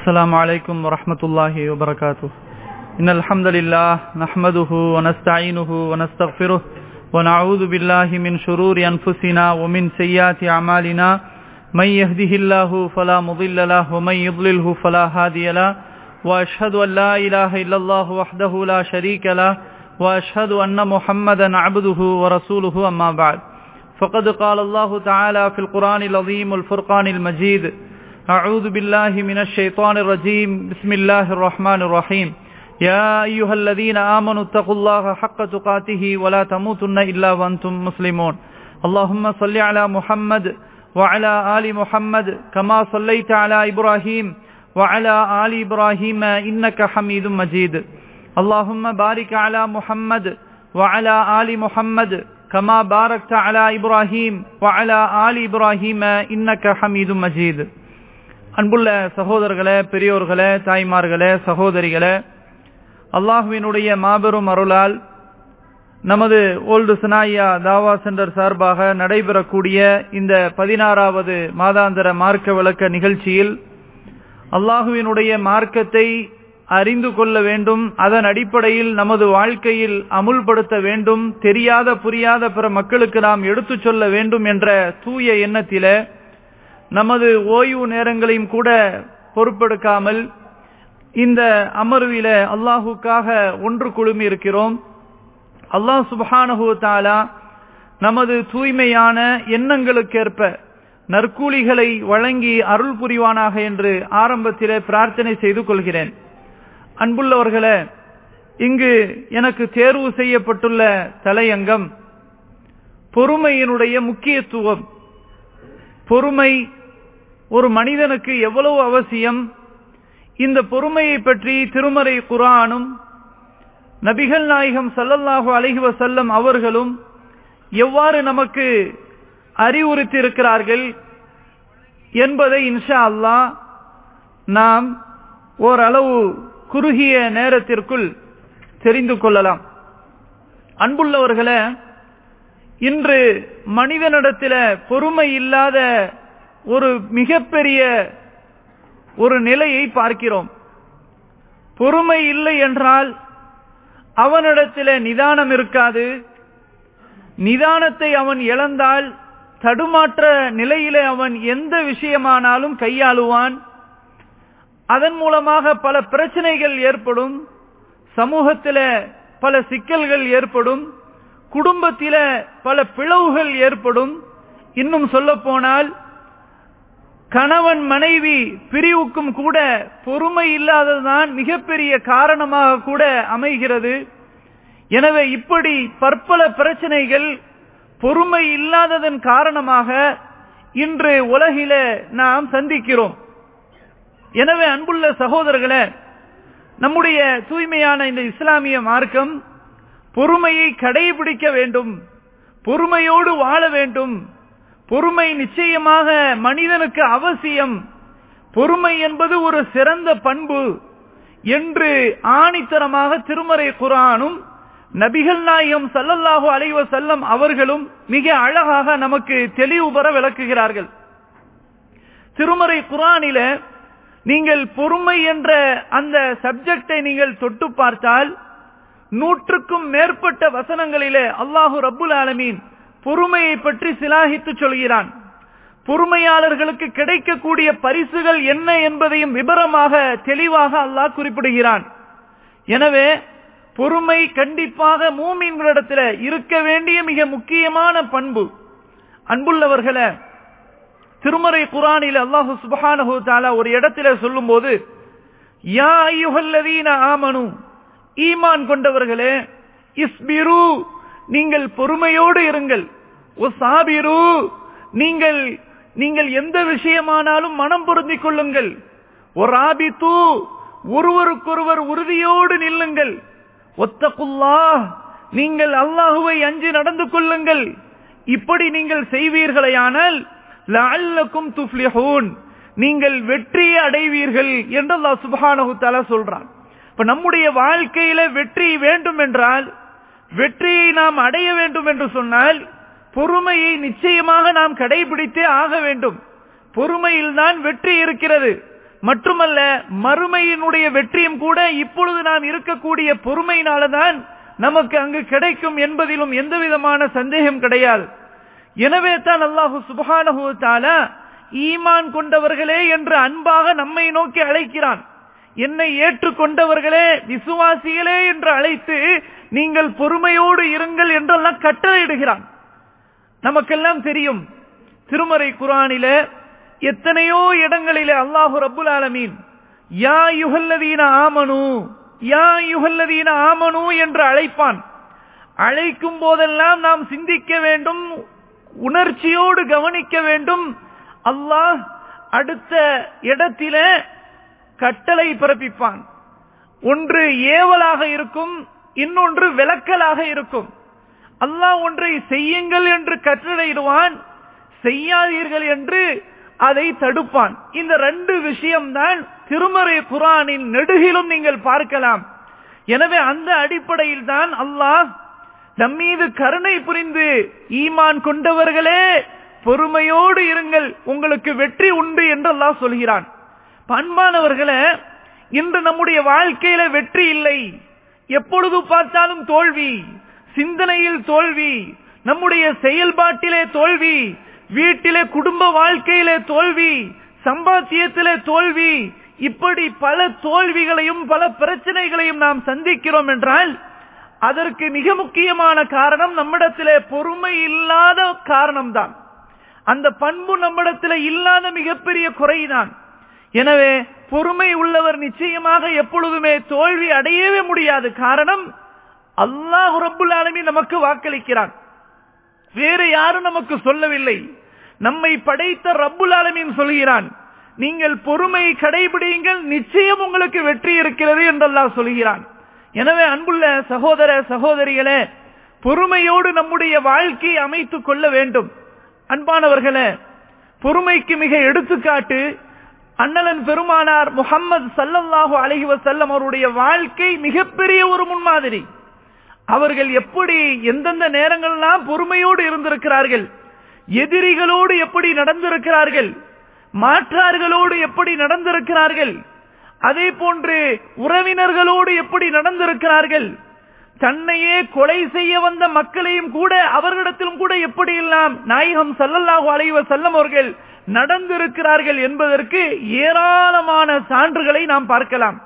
السلام عليكم ورحمة الله وبركاته إن الحمد لله نحمده ونستعينه ونستغفره ونعوذ بالله من شرور أنفسنا ومن سيئات أعمالنا من يهده الله فلا مضل له ومن يضلله فلا هادي له وأشهد أن لا إله إلا الله وحده لا شريك له وأشهد أن محمدا عبده ورسوله أما بعد فقد قال الله تعالى في القرآن العظيم الفرقان المجيد أعوذ بالله من الشيطان الرجيم بسم الله الرحمن الرحيم يا أيها الذين آمنوا اتقوا الله حق تقاته ولا تموتن إلا وأنتم مسلمون اللهم صل على محمد وعلى آل محمد كما صليت على إبراهيم وعلى آل إبراهيم إنك حميد مجيد اللهم بارك على محمد وعلى آل محمد كما باركت على إبراهيم وعلى آل إبراهيم إنك حميد مجيد அன்புள்ள சகோதரர்களே பெரியோர்களே தாய்மார்களே சகோதரிகளே அல்லாஹுவினுடைய மாபெரும் அருளால் நமது ஓல்டு சனாயா தாவா சென்டர் சார்பாக நடைபெறக்கூடிய இந்த பதினாறாவது மாதாந்திர மார்க்க விளக்க நிகழ்ச்சியில் அல்லாஹுவினுடைய மார்க்கத்தை அறிந்து கொள்ள வேண்டும் அதன் அடிப்படையில் நமது வாழ்க்கையில் அமுல்படுத்த வேண்டும் தெரியாத புரியாத பிற மக்களுக்கு நாம் எடுத்துச் சொல்ல வேண்டும் என்ற தூய எண்ணத்தில நமது ஓய்வு நேரங்களையும் கூட பொறுப்பெடுக்காமல் இந்த அமர்வில அல்லாஹுக்காக ஒன்று குழுமி இருக்கிறோம் அல்லாஹ் சுபஹானஹு தாலா நமது தூய்மையான எண்ணங்களுக்கேற்ப நற்கூலிகளை வழங்கி அருள் புரிவானாக என்று ஆரம்பத்திலே பிரார்த்தனை செய்து கொள்கிறேன் அன்புள்ளவர்களே இங்கு எனக்கு தேர்வு செய்யப்பட்டுள்ள தலையங்கம் பொறுமையினுடைய முக்கியத்துவம் பொறுமை ஒரு மனிதனுக்கு எவ்வளவு அவசியம் இந்த பொறுமையை பற்றி திருமறை குரானும் நபிகள் நாயகம் சல்லல்லாஹு அலஹி வசல்லம் அவர்களும் எவ்வாறு நமக்கு அறிவுறுத்தியிருக்கிறார்கள் என்பதை இன்ஷா அல்லா நாம் ஓரளவு குறுகிய நேரத்திற்குள் தெரிந்து கொள்ளலாம் அன்புள்ளவர்களே இன்று மனிதனிடத்தில பொறுமை இல்லாத ஒரு மிகப்பெரிய ஒரு நிலையை பார்க்கிறோம் பொறுமை இல்லை என்றால் அவனிடத்தில நிதானம் இருக்காது நிதானத்தை அவன் இழந்தால் தடுமாற்ற நிலையில அவன் எந்த விஷயமானாலும் கையாளுவான் அதன் மூலமாக பல பிரச்சனைகள் ஏற்படும் சமூகத்தில பல சிக்கல்கள் ஏற்படும் குடும்பத்தில பல பிளவுகள் ஏற்படும் இன்னும் சொல்ல போனால் கணவன் மனைவி பிரிவுக்கும் கூட பொறுமை இல்லாததுதான் மிகப்பெரிய காரணமாக கூட அமைகிறது எனவே இப்படி பற்பல பிரச்சனைகள் பொறுமை இல்லாததன் காரணமாக இன்று உலகில நாம் சந்திக்கிறோம் எனவே அன்புள்ள சகோதரர்களே நம்முடைய தூய்மையான இந்த இஸ்லாமிய மார்க்கம் பொறுமையை கடைபிடிக்க வேண்டும் பொறுமையோடு வாழ வேண்டும் பொறுமை நிச்சயமாக மனிதனுக்கு அவசியம் பொறுமை என்பது ஒரு சிறந்த பண்பு என்று ஆணித்தரமாக திருமறை குரானும் நபிகள் நாயகம் சல்லல்லாஹு அலைவ செல்லம் அவர்களும் மிக அழகாக நமக்கு தெளிவு பெற விளக்குகிறார்கள் திருமறை குரானில நீங்கள் பொறுமை என்ற அந்த சப்ஜெக்டை நீங்கள் தொட்டு பார்த்தால் நூற்றுக்கும் மேற்பட்ட வசனங்களிலே அல்லாஹு ரப்புல் ஆலமீன் பொறுமையை பற்றி சிலாகித்து சொல்கிறான் பொறுமையாளர்களுக்கு கிடைக்கக்கூடிய பரிசுகள் என்ன என்பதையும் விபரமாக தெளிவாக அல்லாஹ் குறிப்பிடுகிறான் எனவே பொறுமை கண்டிப்பாக மூமின்களிடத்தில் இருக்க வேண்டிய மிக முக்கியமான பண்பு அன்புள்ளவர்களே திருமறை குரானில் அல்லாஹு சுபஹானஹு தாலா ஒரு இடத்துல சொல்லும் போது யா ஐயுகல்லதீன ஆமனு ஈமான் கொண்டவர்களே இஸ்பிரு நீங்கள் பொறுமையோடு இருங்கள் சாபிரு நீங்கள் நீங்கள் எந்த விஷயமானாலும் மனம் பொருந்திக் கொள்ளுங்கள் ஒரு ஆபித்து ஒருவருக்கொருவர் உறுதியோடு நில்லுங்கள் ஒத்தகுல்லா நீங்கள் அல்லாஹுவை அஞ்சு நடந்து கொள்ளுங்கள் இப்படி நீங்கள் செய்வீர்களேயானால் லஅல்லக்கும் துஃப்லிஹூன் நீங்கள் வெற்றியை அடைவீர்கள் என்று அல்லாஹ் சுப்ஹானஹு தஆலா சொல்றான் இப்ப நம்முடைய வாழ்க்கையில வெற்றி வேண்டும் என்றால் வெற்றியை நாம் அடைய வேண்டும் என்று சொன்னால் பொறுமையை நிச்சயமாக நாம் கடைபிடித்தே ஆக வேண்டும் பொறுமையில் தான் வெற்றி இருக்கிறது மட்டுமல்ல மறுமையினுடைய வெற்றியும் கூட இப்பொழுது நாம் இருக்கக்கூடிய பொறுமையினாலதான் நமக்கு அங்கு கிடைக்கும் என்பதிலும் எந்த விதமான சந்தேகம் கிடையாது எனவே தான் அல்லாஹு சுபஹானஹு தஆலா ஈமான் கொண்டவர்களே என்று அன்பாக நம்மை நோக்கி அழைக்கிறான் என்னை ஏற்றுக்கொண்டவர்களே விசுவாசிகளே என்று அழைத்து நீங்கள் பொறுமையோடு இருங்கள் என்றெல்லாம் கட்டளையிடுகிறான் நமக்கெல்லாம் தெரியும் திருமறை குரானில எத்தனையோ இடங்களிலே அல்லாஹு ரப்புல் ஆலமீன் யா யுகல்லதீன ஆமனு யா யுகல்லதீன ஆமனு என்று அழைப்பான் அழைக்கும் போதெல்லாம் நாம் சிந்திக்க வேண்டும் உணர்ச்சியோடு கவனிக்க வேண்டும் அல்லாஹ் அடுத்த இடத்தில கட்டளை பிறப்பிப்பான் ஒன்று ஏவலாக இருக்கும் இன்னொன்று விளக்கலாக இருக்கும் அல்லாஹ் ஒன்றை செய்யுங்கள் என்று கட்டளையிடுவான் செய்யாதீர்கள் என்று அதை தடுப்பான் இந்த ரெண்டு விஷயம்தான் திருமறை குரானின் நெடுகிலும் நீங்கள் பார்க்கலாம் எனவே அந்த அடிப்படையில் தான் அல்லாஹ் நம்மீது கருணை புரிந்து ஈமான் கொண்டவர்களே பொறுமையோடு இருங்கள் உங்களுக்கு வெற்றி உண்டு என்று அல்லாஹ் சொல்கிறான் பண்பானவர்களே இன்று நம்முடைய வாழ்க்கையில வெற்றி இல்லை எப்பொழுது பார்த்தாலும் தோல்வி சிந்தனையில் தோல்வி நம்முடைய செயல்பாட்டிலே தோல்வி வீட்டிலே குடும்ப வாழ்க்கையிலே தோல்வி சம்பாத்தியத்திலே தோல்வி இப்படி பல தோல்விகளையும் பல பிரச்சனைகளையும் நாம் சந்திக்கிறோம் என்றால் அதற்கு மிக முக்கியமான காரணம் நம்மிடத்திலே பொறுமை இல்லாத காரணம்தான் அந்த பண்பு நம்மிடத்தில் இல்லாத மிகப்பெரிய குறைதான் எனவே பொறுமை உள்ளவர் நிச்சயமாக எப்பொழுதுமே தோல்வி அடையவே முடியாது காரணம் அல்லாஹ் ரப்புல் ஆலமீன் நமக்கு வாக்களிக்கிறான் வேறு யாரும் நமக்கு சொல்லவில்லை நம்மை படைத்த ரப்புல் ஆலமீன் சொல்கிறான் நீங்கள் பொறுமை கடைபிடியுங்கள் நிச்சயம் உங்களுக்கு வெற்றி இருக்கிறது என்றெல்லாம் சொல்கிறான் எனவே அன்புள்ள சகோதர சகோதரிகளே பொறுமையோடு நம்முடைய வாழ்க்கையை அமைத்துக் கொள்ள வேண்டும் அன்பானவர்களே பொறுமைக்கு மிக எடுத்துக்காட்டு அண்ணலன் பெருமானார் முகம்மது சல்லல்லாஹு அலஹி வசல்லம் அவருடைய வாழ்க்கை மிகப்பெரிய ஒரு முன்மாதிரி அவர்கள் எப்படி எந்தெந்த நேரங்கள்லாம் பொறுமையோடு இருந்திருக்கிறார்கள் எதிரிகளோடு எப்படி நடந்திருக்கிறார்கள் மாற்றார்களோடு எப்படி நடந்திருக்கிறார்கள் அதே போன்று உறவினர்களோடு எப்படி நடந்திருக்கிறார்கள் தன்னையே கொலை செய்ய வந்த மக்களையும் கூட அவர்களிடத்திலும் கூட எப்படி எல்லாம் நாயகம் சல்லல்லாஹு அலைவ செல்லம் அவர்கள் நடந்திருக்கிறார்கள் என்பதற்கு ஏராளமான சான்றுகளை நாம் பார்க்கலாம்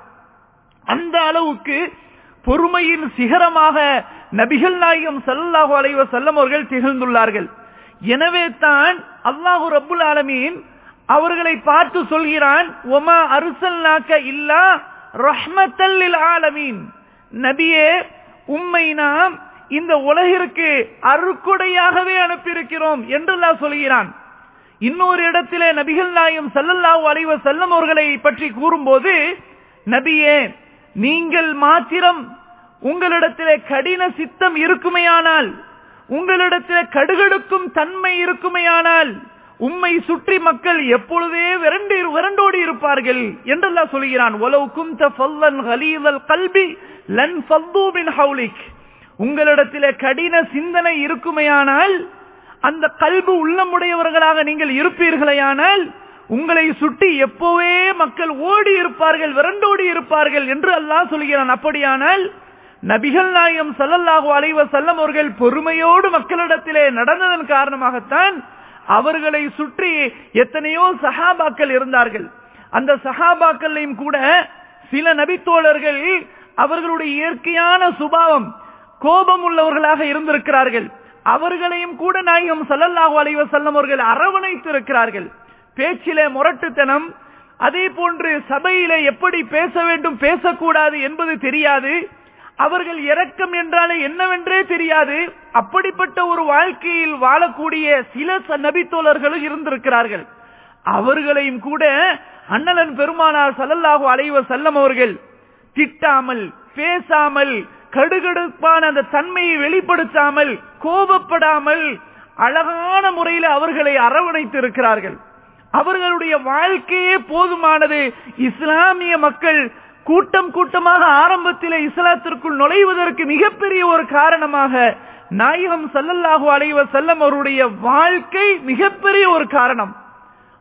அந்த அளவுக்கு பொறுமையின் சிகரமாக நபிகள் நாயகம் சல்லாஹூ அலைவ செல்லம் அவர்கள் திகழ்ந்துள்ளார்கள் எனவே தான் அல்லாஹு ரப்புல் ஆலமீன் அவர்களை பார்த்து சொல்கிறான் ஒமா அருசல் நாக்க இல்லா ரஹ்மத்தல்லில் ஆலமீன் நபியே உம்மை நாம் இந்த உலகிற்கு அருக்குடையாகவே அனுப்பியிருக்கிறோம் என்று சொல்கிறான் இன்னொரு இடத்திலே நபிகள் நாயம் சல்லல்லாஹு அலைவ செல்லம் அவர்களை பற்றி கூறும்போது நபியே நீங்கள் மாத்திரம் உங்களிடத்திலே கடின சித்தம் இருக்குமையானால் உங்களிடத்திலே கடுகடுக்கும் தன்மை இருக்குமையானால் உம்மை சுற்றி மக்கள் எப்பொழுதே விரண்டு விரண்டோடி இருப்பார்கள் என்றெல்லாம் சொல்கிறான் உலவு குந்த ஃபல்லன் ஹலீதல் கல்வி லன் ஃபல்லூ மின் ஹவுலிக் உங்களிடத்திலே கடின சிந்தனை இருக்குமையானால் அந்த கல்பு உள்ளமுடையவர்களாக நீங்கள் இருப்பீர்களேயானால் உங்களை சுட்டி எப்போவே மக்கள் ஓடி இருப்பார்கள் விரண்டோடி இருப்பார்கள் என்று அல்லாஹ் சொல்கிறான் அப்படியானால் நபிகள் நாயம் சல்லல்லாஹு அலைவ செல்லம் அவர்கள் பொறுமையோடு மக்களிடத்திலே நடந்ததன் காரணமாகத்தான் அவர்களை சுற்றி எத்தனையோ சஹாபாக்கள் இருந்தார்கள் அந்த சஹாபாக்களையும் கூட சில நபித்தோழர்கள் அவர்களுடைய இயற்கையான சுபாவம் கோபம் உள்ளவர்களாக இருந்திருக்கிறார்கள் அவர்களையும் கூட நாயகம் சல்லல்லாஹு அலைவ செல்லம் அவர்கள் அரவணைத்து இருக்கிறார்கள் பேச்சிலே முரட்டுத்தனம் அதே போன்று சபையிலே எப்படி பேச வேண்டும் பேசக்கூடாது என்பது தெரியாது அவர்கள் இரக்கம் என்றாலே என்னவென்றே தெரியாது அப்படிப்பட்ட ஒரு வாழ்க்கையில் வாழக்கூடிய சில நபித்தோழர்களும் இருந்திருக்கிறார்கள் அவர்களையும் கூட அண்ணலன் பெருமானார் சல்லல்லாஹு அலைவ செல்லம் அவர்கள் திட்டாமல் பேசாமல் கடுகடுப்பான அந்த தன்மையை வெளிப்படுத்தாமல் கோபப்படாமல் அழகான முறையில் அவர்களை அரவணைத்து இருக்கிறார்கள் அவர்களுடைய வாழ்க்கையே போதுமானது இஸ்லாமிய மக்கள் கூட்டம் கூட்டமாக ஆரம்பத்திலே இஸ்லாத்திற்குள் நுழைவதற்கு மிகப்பெரிய ஒரு காரணமாக நாயகம் சல்லல்லாஹு அலைவ செல்லம் அவருடைய வாழ்க்கை மிகப்பெரிய ஒரு காரணம்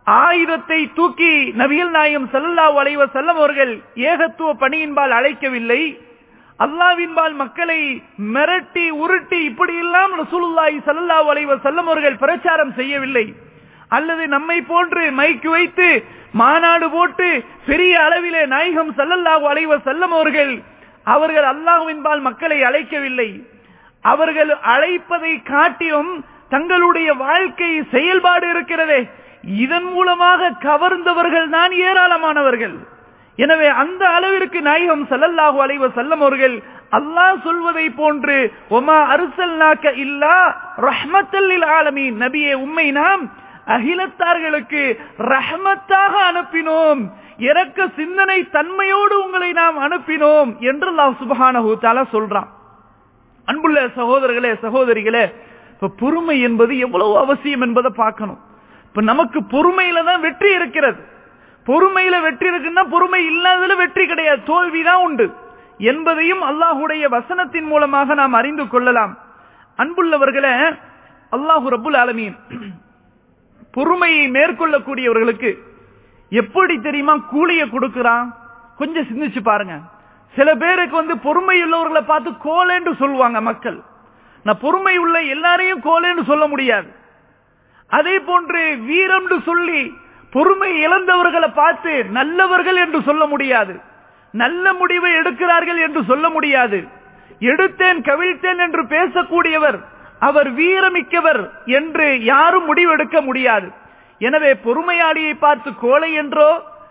ஆயுதத்தை தூக்கி நபிகள் நாயம் சல்லல்லாஹு அலைஹி வஸல்லம் அவர்கள் ஏகத்துவ பணியின்பால் அழைக்கவில்லை அல்லாவின்பால் மக்களை மிரட்டி உருட்டி இப்படி எல்லாம் ரசூலுல்லாஹி ஸல்லல்லாஹு அலைஹி வஸல்லம் அவர்கள் பிரச்சாரம் செய்யவில்லை அல்லது நம்மை போன்று மைக்கு வைத்து மாநாடு போட்டு பெரிய அளவிலே நாயகம் சல்லல்லாஹு அலைஹி வஸல்லம் அவர்கள் அவர்கள் அல்லாஹ்வின்பால் மக்களை அழைக்கவில்லை அவர்கள் அழைப்பதை காட்டியும் தங்களுடைய வாழ்க்கை செயல்பாடு இருக்கிறதே இதன் மூலமாக கவர்ந்தவர்கள் தான் ஏராளமானவர்கள் எனவே அந்த அளவிற்கு நாயகம் சல்லல்லாஹு அலைஹி வஸல்லம் அவர்கள் அல்லாஹ் சொல்வதை போன்று ஒமா அருசல்நாக்க இல்லா ரஹ்மத்தல் ஆலமீன் நபியே உம்மை நாம் அகிலத்தார்களுக்கு ரஹமத்தாக அனுப்பினோம் இறக்க சிந்தனை தன்மையோடு உங்களை நாம் அனுப்பினோம் என்று அல்லாஹ் சுபஹானஹு தஆலா சொல்றான் அன்புள்ள சகோதரர்களே சகோதரிகளே இப்ப பொறுமை என்பது எவ்வளவு அவசியம் என்பதை பார்க்கணும் இப்ப நமக்கு பொறுமையில தான் வெற்றி இருக்கிறது பொறுமையில வெற்றி இருக்குன்னா பொறுமை இல்லாததுல வெற்றி கிடையாது தோல்விதான் உண்டு என்பதையும் அல்லாஹுடைய வசனத்தின் மூலமாக நாம் அறிந்து கொள்ளலாம் அன்புள்ளவர்களே அல்லாஹு ரபுல் ஆலமீன் பொறுமையை மேற்கொள்ளக்கூடியவர்களுக்கு எப்படி தெரியுமா கூலிய கொடுக்கிறான் கொஞ்சம் சிந்திச்சு பாருங்க சில பேருக்கு வந்து பொறுமை உள்ளவர்களை பார்த்து கோலேன்னு சொல்லுவாங்க மக்கள் நான் பொறுமை உள்ள எல்லாரையும் கோலேன்னு சொல்ல முடியாது அதே போன்று வீரம்னு சொல்லி பொறுமை இழந்தவர்களை பார்த்து நல்லவர்கள் என்று சொல்ல முடியாது நல்ல முடிவை எடுக்கிறார்கள் என்று சொல்ல முடியாது எடுத்தேன் கவிழ்த்தேன் என்று பேசக்கூடியவர் அவர் வீரமிக்கவர் என்று யாரும் முடிவெடுக்க முடியாது எனவே பொறுமையாளியை பார்த்து கோலை என்றோ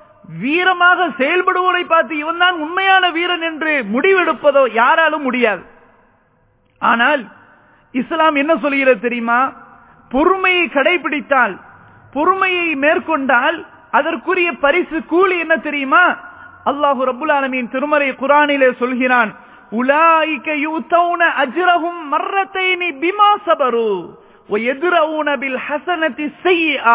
வீரமாக செயல்படுவோரை பார்த்து இவன் தான் உண்மையான வீரன் என்று முடிவெடுப்பதோ யாராலும் முடியாது ஆனால் இஸ்லாம் என்ன சொல்கிறது தெரியுமா பொறுமையை கடைபிடித்தால் பொறுமையை மேற்கொண்டால் அதற்குரிய பரிசு கூலி என்ன தெரியுமா அல்லாஹு ரபுல் ஆலமீன் திருமறை குரானிலே சொல்கிறான் உலாயிக்க யூத்தௌன அஜ்ரஹும் மர்ரத்தைனி பிமா சபரு எதிரவுன பில் ஹசனத்தி செய்யா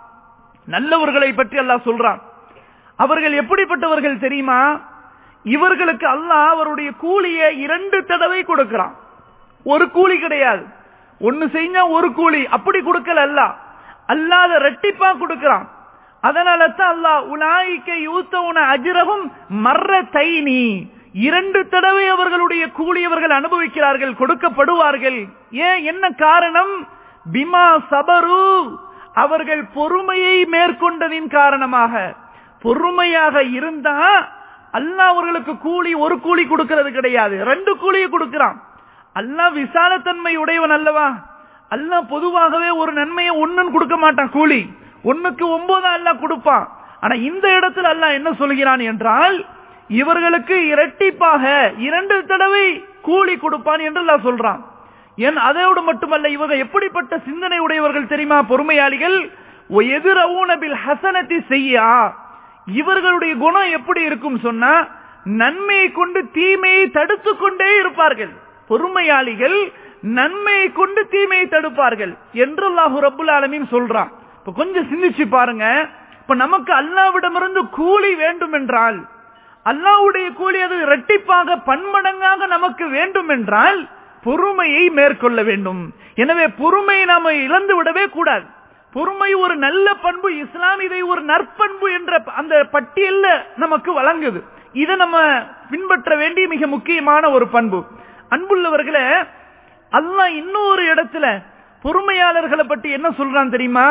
நல்லவர்களை பற்றி அல்லாஹ் சொல்றான் அவர்கள் எப்படிப்பட்டவர்கள் தெரியுமா இவர்களுக்கு அல்லாஹ் அவருடைய கூலியை இரண்டு தடவை கொடுக்கிறான் ஒரு கூலி கிடையாது ஒன்னு செஞ்சா ஒரு கூலி அப்படி கொடுக்கல அல்ல அல்லாத ரெட்டிப்பா கொடுக்கிறான் அதனால தான் அல்லாஹ் உலாய்க்க யூத்தவுன அஜிரகும் மர்ற தைனி இரண்டு தடவை அவர்களுடைய கூலி அவர்கள் அனுபவிக்கிறார்கள் கொடுக்கப்படுவார்கள் ஏன் என்ன காரணம் பிமா சபரு அவர்கள் பொறுமையை மேற்கொண்டதின் காரணமாக பொறுமையாக இருந்தா அல்லாஹ் அவர்களுக்கு கூலி ஒரு கூலி கொடுக்கிறது கிடையாது ரெண்டு கூலியை கொடுக்கிறான் அல்லாஹ் விசாலத்தன்மை உடையவன் அல்லவா அல்லாஹ் பொதுவாகவே ஒரு நன்மையை ஒன்னு கொடுக்க மாட்டான் கூலி ஒன்னுக்கு ஒன்பதா அல்லாஹ் கொடுப்பான் ஆனா இந்த இடத்துல அல்லாஹ் என்ன சொல்கிறான் என்றால் இவர்களுக்கு இரட்டிப்பாக இரண்டு தடவை கூலி கொடுப்பான் என்று அல்லாஹ் சொல்றான் ஏன் அதோடு மட்டுமல்ல இவங்க எப்படிப்பட்ட சிந்தனை உடையவர்கள் தெரியுமா பொறுமையாளிகள் எதிரவுனபில் ஹசனத்தை செய்யா இவர்களுடைய குணம் எப்படி இருக்கும் சொன்னா நன்மையை கொண்டு தீமையை தடுத்து கொண்டே இருப்பார்கள் பொறுமையாளிகள் நன்மையை கொண்டு தீமையை தடுப்பார்கள் என்று அல்லாஹு ரபுல் ஆலமீன் சொல்றான் இப்ப கொஞ்சம் சிந்திச்சு பாருங்க இப்ப நமக்கு அல்லாவிடமிருந்து கூலி வேண்டும் என்றால் அல்லாவுடைய கூலி அது இரட்டிப்பாக பன்மடங்காக நமக்கு வேண்டும் என்றால் பொறுமையை மேற்கொள்ள வேண்டும் எனவே பொறுமையை நாம இழந்து விடவே கூடாது பொறுமை ஒரு நல்ல பண்பு இஸ்லாம் இதை ஒரு நற்பண்பு என்ற அந்த பட்டியல்ல நமக்கு வழங்குது இதை நம்ம பின்பற்ற வேண்டிய மிக முக்கியமான ஒரு பண்பு அன்புள்ளவர்களே அல்லாஹ் இன்னொரு இடத்துல பொறுமையாளர்களை பற்றி என்ன சொல்றான் தெரியுமா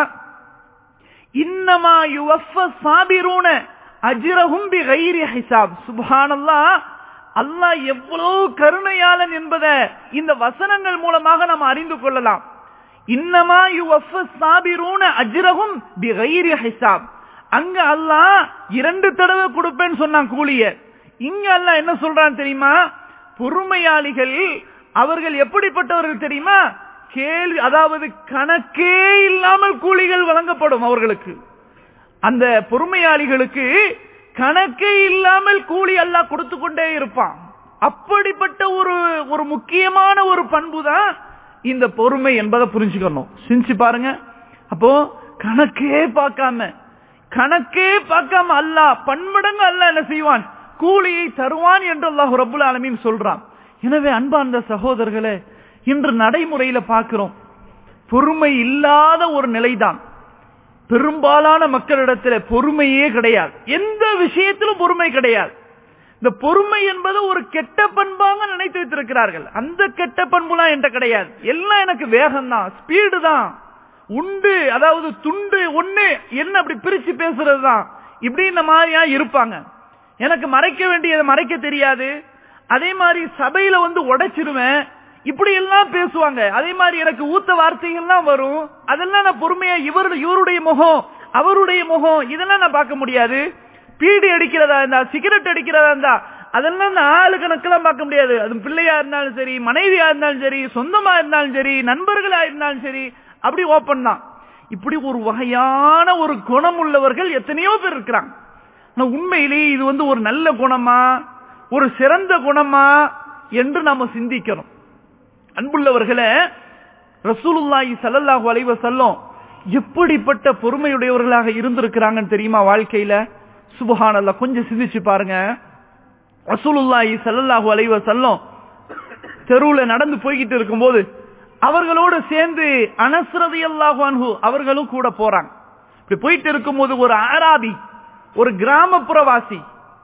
இன்னமா யுவஃப சாபிரூன அஜிரஹும் பி கைரி ஹிசாப் சுப்ஹானல்லாஹ் அல்லாஹ் எவ்வளவு கருணையாளன் என்பதை இந்த வசனங்கள் மூலமாக நாம் அறிந்து கொள்ளலாம் இன்னமா யுவஃப சாபிரூன அஜ்ரஹும் பி கைரி ஹிசாப் அங்க அல்லாஹ் இரண்டு தடவை கொடுப்பேன்னு சொன்னான் கூலிய இங்க அல்லாஹ் என்ன சொல்றான் தெரியுமா பொறுமையாளிகள் அவர்கள் எப்படிப்பட்டவர்கள் தெரியுமா கேள்வி அதாவது கணக்கே இல்லாமல் கூலிகள் வழங்கப்படும் அவர்களுக்கு அந்த பொறுமையாளிகளுக்கு கணக்கே இல்லாமல் கூலி அல்லாஹ் கொடுத்து கொண்டே இருப்பான் அப்படிப்பட்ட ஒரு ஒரு முக்கியமான ஒரு பண்பு தான் இந்த பொறுமை என்பதை புரிஞ்சுக்கணும் சிந்திச்சு பாருங்க அப்போ கணக்கே பார்க்காம கணக்கே பார்க்காம அல்லாஹ் பன்மடங்கு அல்லாஹ் என்ன செய்வான் கூலியை தருவான் என்று அல்லாஹ் ரபுல் ஆலமீன் சொல்றான் எனவே அன்பார்ந்த சகோதரர்களே இன்று நடைமுறையில பார்க்கிறோம் பொறுமை இல்லாத ஒரு நிலைதான் பெரும்பாலான மக்களிடத்துல பொறுமையே கிடையாது எந்த விஷயத்திலும் பொறுமை கிடையாது இந்த பொறுமை என்பது ஒரு கெட்ட பண்பாக நினைத்து வைத்திருக்கிறார்கள் அந்த கெட்ட பண்புலாம் என்கிட்ட கிடையாது எல்லாம் எனக்கு வேகம் தான் ஸ்பீடு தான் உண்டு அதாவது துண்டு ஒண்ணு என்ன அப்படி பிரிச்சு பேசுறது தான் இப்படி இந்த மாதிரியா இருப்பாங்க எனக்கு மறைக்க வேண்டியதை மறைக்க தெரியாது அதே மாதிரி சபையில வந்து உடைச்சிருவேன் இப்படி எல்லாம் பேசுவாங்க அதே மாதிரி எனக்கு ஊத்த வார்த்தைகள்லாம் வரும் அதெல்லாம் நான் பொறுமையா இவர் இவருடைய முகம் அவருடைய முகம் இதெல்லாம் நான் பார்க்க முடியாது பீடி அடிக்கிறதா இருந்தா சிகரெட் அடிக்கிறதா இருந்தா அதெல்லாம் நான் ஆளு கணக்கெல்லாம் பார்க்க முடியாது அது பிள்ளையா இருந்தாலும் சரி மனைவியா இருந்தாலும் சரி சொந்தமா இருந்தாலும் சரி நண்பர்களா இருந்தாலும் சரி அப்படி ஓப்பன் தான் இப்படி ஒரு வகையான ஒரு குணம் உள்ளவர்கள் எத்தனையோ பேர் இருக்கிறாங்க ஆனா உண்மையிலேயே இது வந்து ஒரு நல்ல குணமா ஒரு சிறந்த குணமா என்று நாம சிந்திக்கணும் அன்புள்ளவர்களே ரசூலுல்லாஹி ஸல்லல்லாஹு அலைஹி வஸல்லம் எப்படிப்பட்ட பொறுமையுடையவர்களாக இருந்திருக்கிறாங்கன்னு தெரியுமா வாழ்க்கையில சுபஹானல்லாஹ் கொஞ்சம் சிந்திச்சு பாருங்க ரசூலுல்லாஹி ஸல்லல்லாஹு அலைஹி வஸல்லம் தெருவுல நடந்து போய்கிட்டு இருக்கும்போது அவர்களோடு சேர்ந்து அனஸ் ரலியல்லாஹு அன்ஹு அவர்களும் கூட போறாங்க இப்படி போயிட்டு இருக்கும்போது ஒரு ஆராபி ஒரு கிராமப்புறவாசி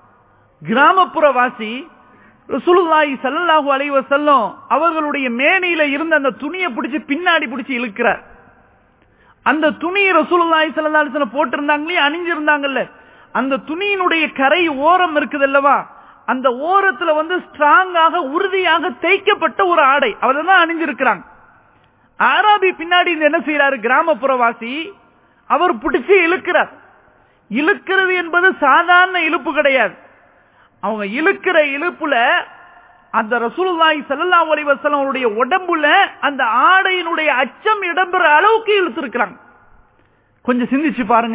கிராமப்புறவாசி ரசூலுல்லாஹி ஸல்லல்லாஹு அலைஹி வஸல்லம் அவர்களுடைய மேனியில இருந்த அந்த துணியை பிடிச்சு பின்னாடி பிடிச்சு இழுக்கிறார் அந்த துணியை ரசூலுல்லாஹி ஸல்லல்லாஹு அலைஹி வஸல்லம் போட்டிருந்தாங்களே அணிஞ்சிருந்தாங்கல்ல அந்த துணியினுடைய கரை ஓரம் இருக்குது அல்லவா அந்த ஓரத்துல வந்து ஸ்ட்ராங்காக உறுதியாக தேய்க்கப்பட்ட ஒரு ஆடை அவரை தான் அணிஞ்சிருக்கிறாங்க ஆராபி பின்னாடி இந்த என்ன செய்யறாரு கிராமப்புறவாசி அவர் பிடிச்சு இழுக்கிறார் இழுக்கிறது என்பது சாதாரண இழுப்பு கிடையாது அவங்க இழுக்கிற இழுப்புல அந்த ரசூலுல்லாஹி ஸல்லல்லாஹு அலைஹி வஸல்லம் அவருடைய உடம்புல அந்த ஆடையினுடைய அச்சம் இடம்பெற அளவுக்கு இழுத்திருக்கிறாங்க கொஞ்சம் சிந்திச்சு பாருங்க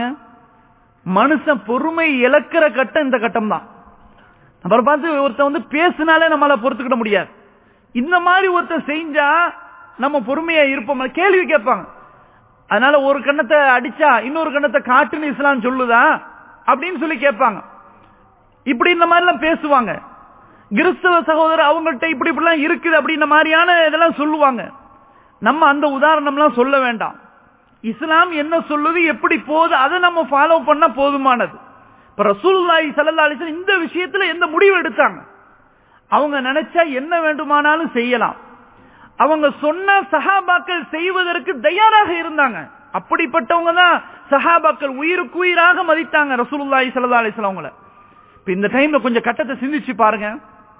மனுஷன் பொறுமை இழக்கிற கட்டம் இந்த கட்டம் தான் அவரை பார்த்து ஒருத்தன் வந்து பேசினாலே நம்மளால பொறுத்துக்கிட முடியாது இந்த மாதிரி ஒருத்தன் செஞ்சா நம்ம பொறுமையா இருப்போம் கேள்வி கேட்பாங்க அதனால ஒரு கண்ணத்தை அடிச்சா இன்னொரு கண்ணத்தை காட்டுன்னு இஸ்லாம் சொல்லுதா அப்படின்னு சொல்லி கேட்பாங்க இப்படி இந்த மாதிரி எல்லாம் பேசுவாங்க கிறிஸ்தவ சகோதரர் அவங்கள்ட்ட இப்படி இப்படிலாம் இருக்குது அப்படின்ற மாதிரியான இதெல்லாம் சொல்லுவாங்க நம்ம அந்த உதாரணம்லாம் சொல்ல வேண்டாம் இஸ்லாம் என்ன சொல்லுது எப்படி போகுது அதை நம்ம ஃபாலோ பண்ண போதுமானது இப்ப ரசூலுல்லாஹி ஸல்லல்லாஹு அலைஹி வஸல்லம் இந்த விஷயத்துல எந்த முடிவு எடுத்தாங்க அவங்க நினைச்சா என்ன வேண்டுமானாலும் செய்யலாம் அவங்க சொன்ன சஹாபாக்கள் செய்வதற்கு தயாராக இருந்தாங்க அப்படிப்பட்டவங்க தான் சஹாபாக்கள் உயிருக்கு உயிராக மதித்தாங்க ரசூலுல்லாஹி ஸல்லல்லாஹு அலைஹி வஸல்லம் அவங்கள இப்ப இந்த டைம்ல கொஞ்சம் கட்டத்தை சிந்திச்சு பாருங்க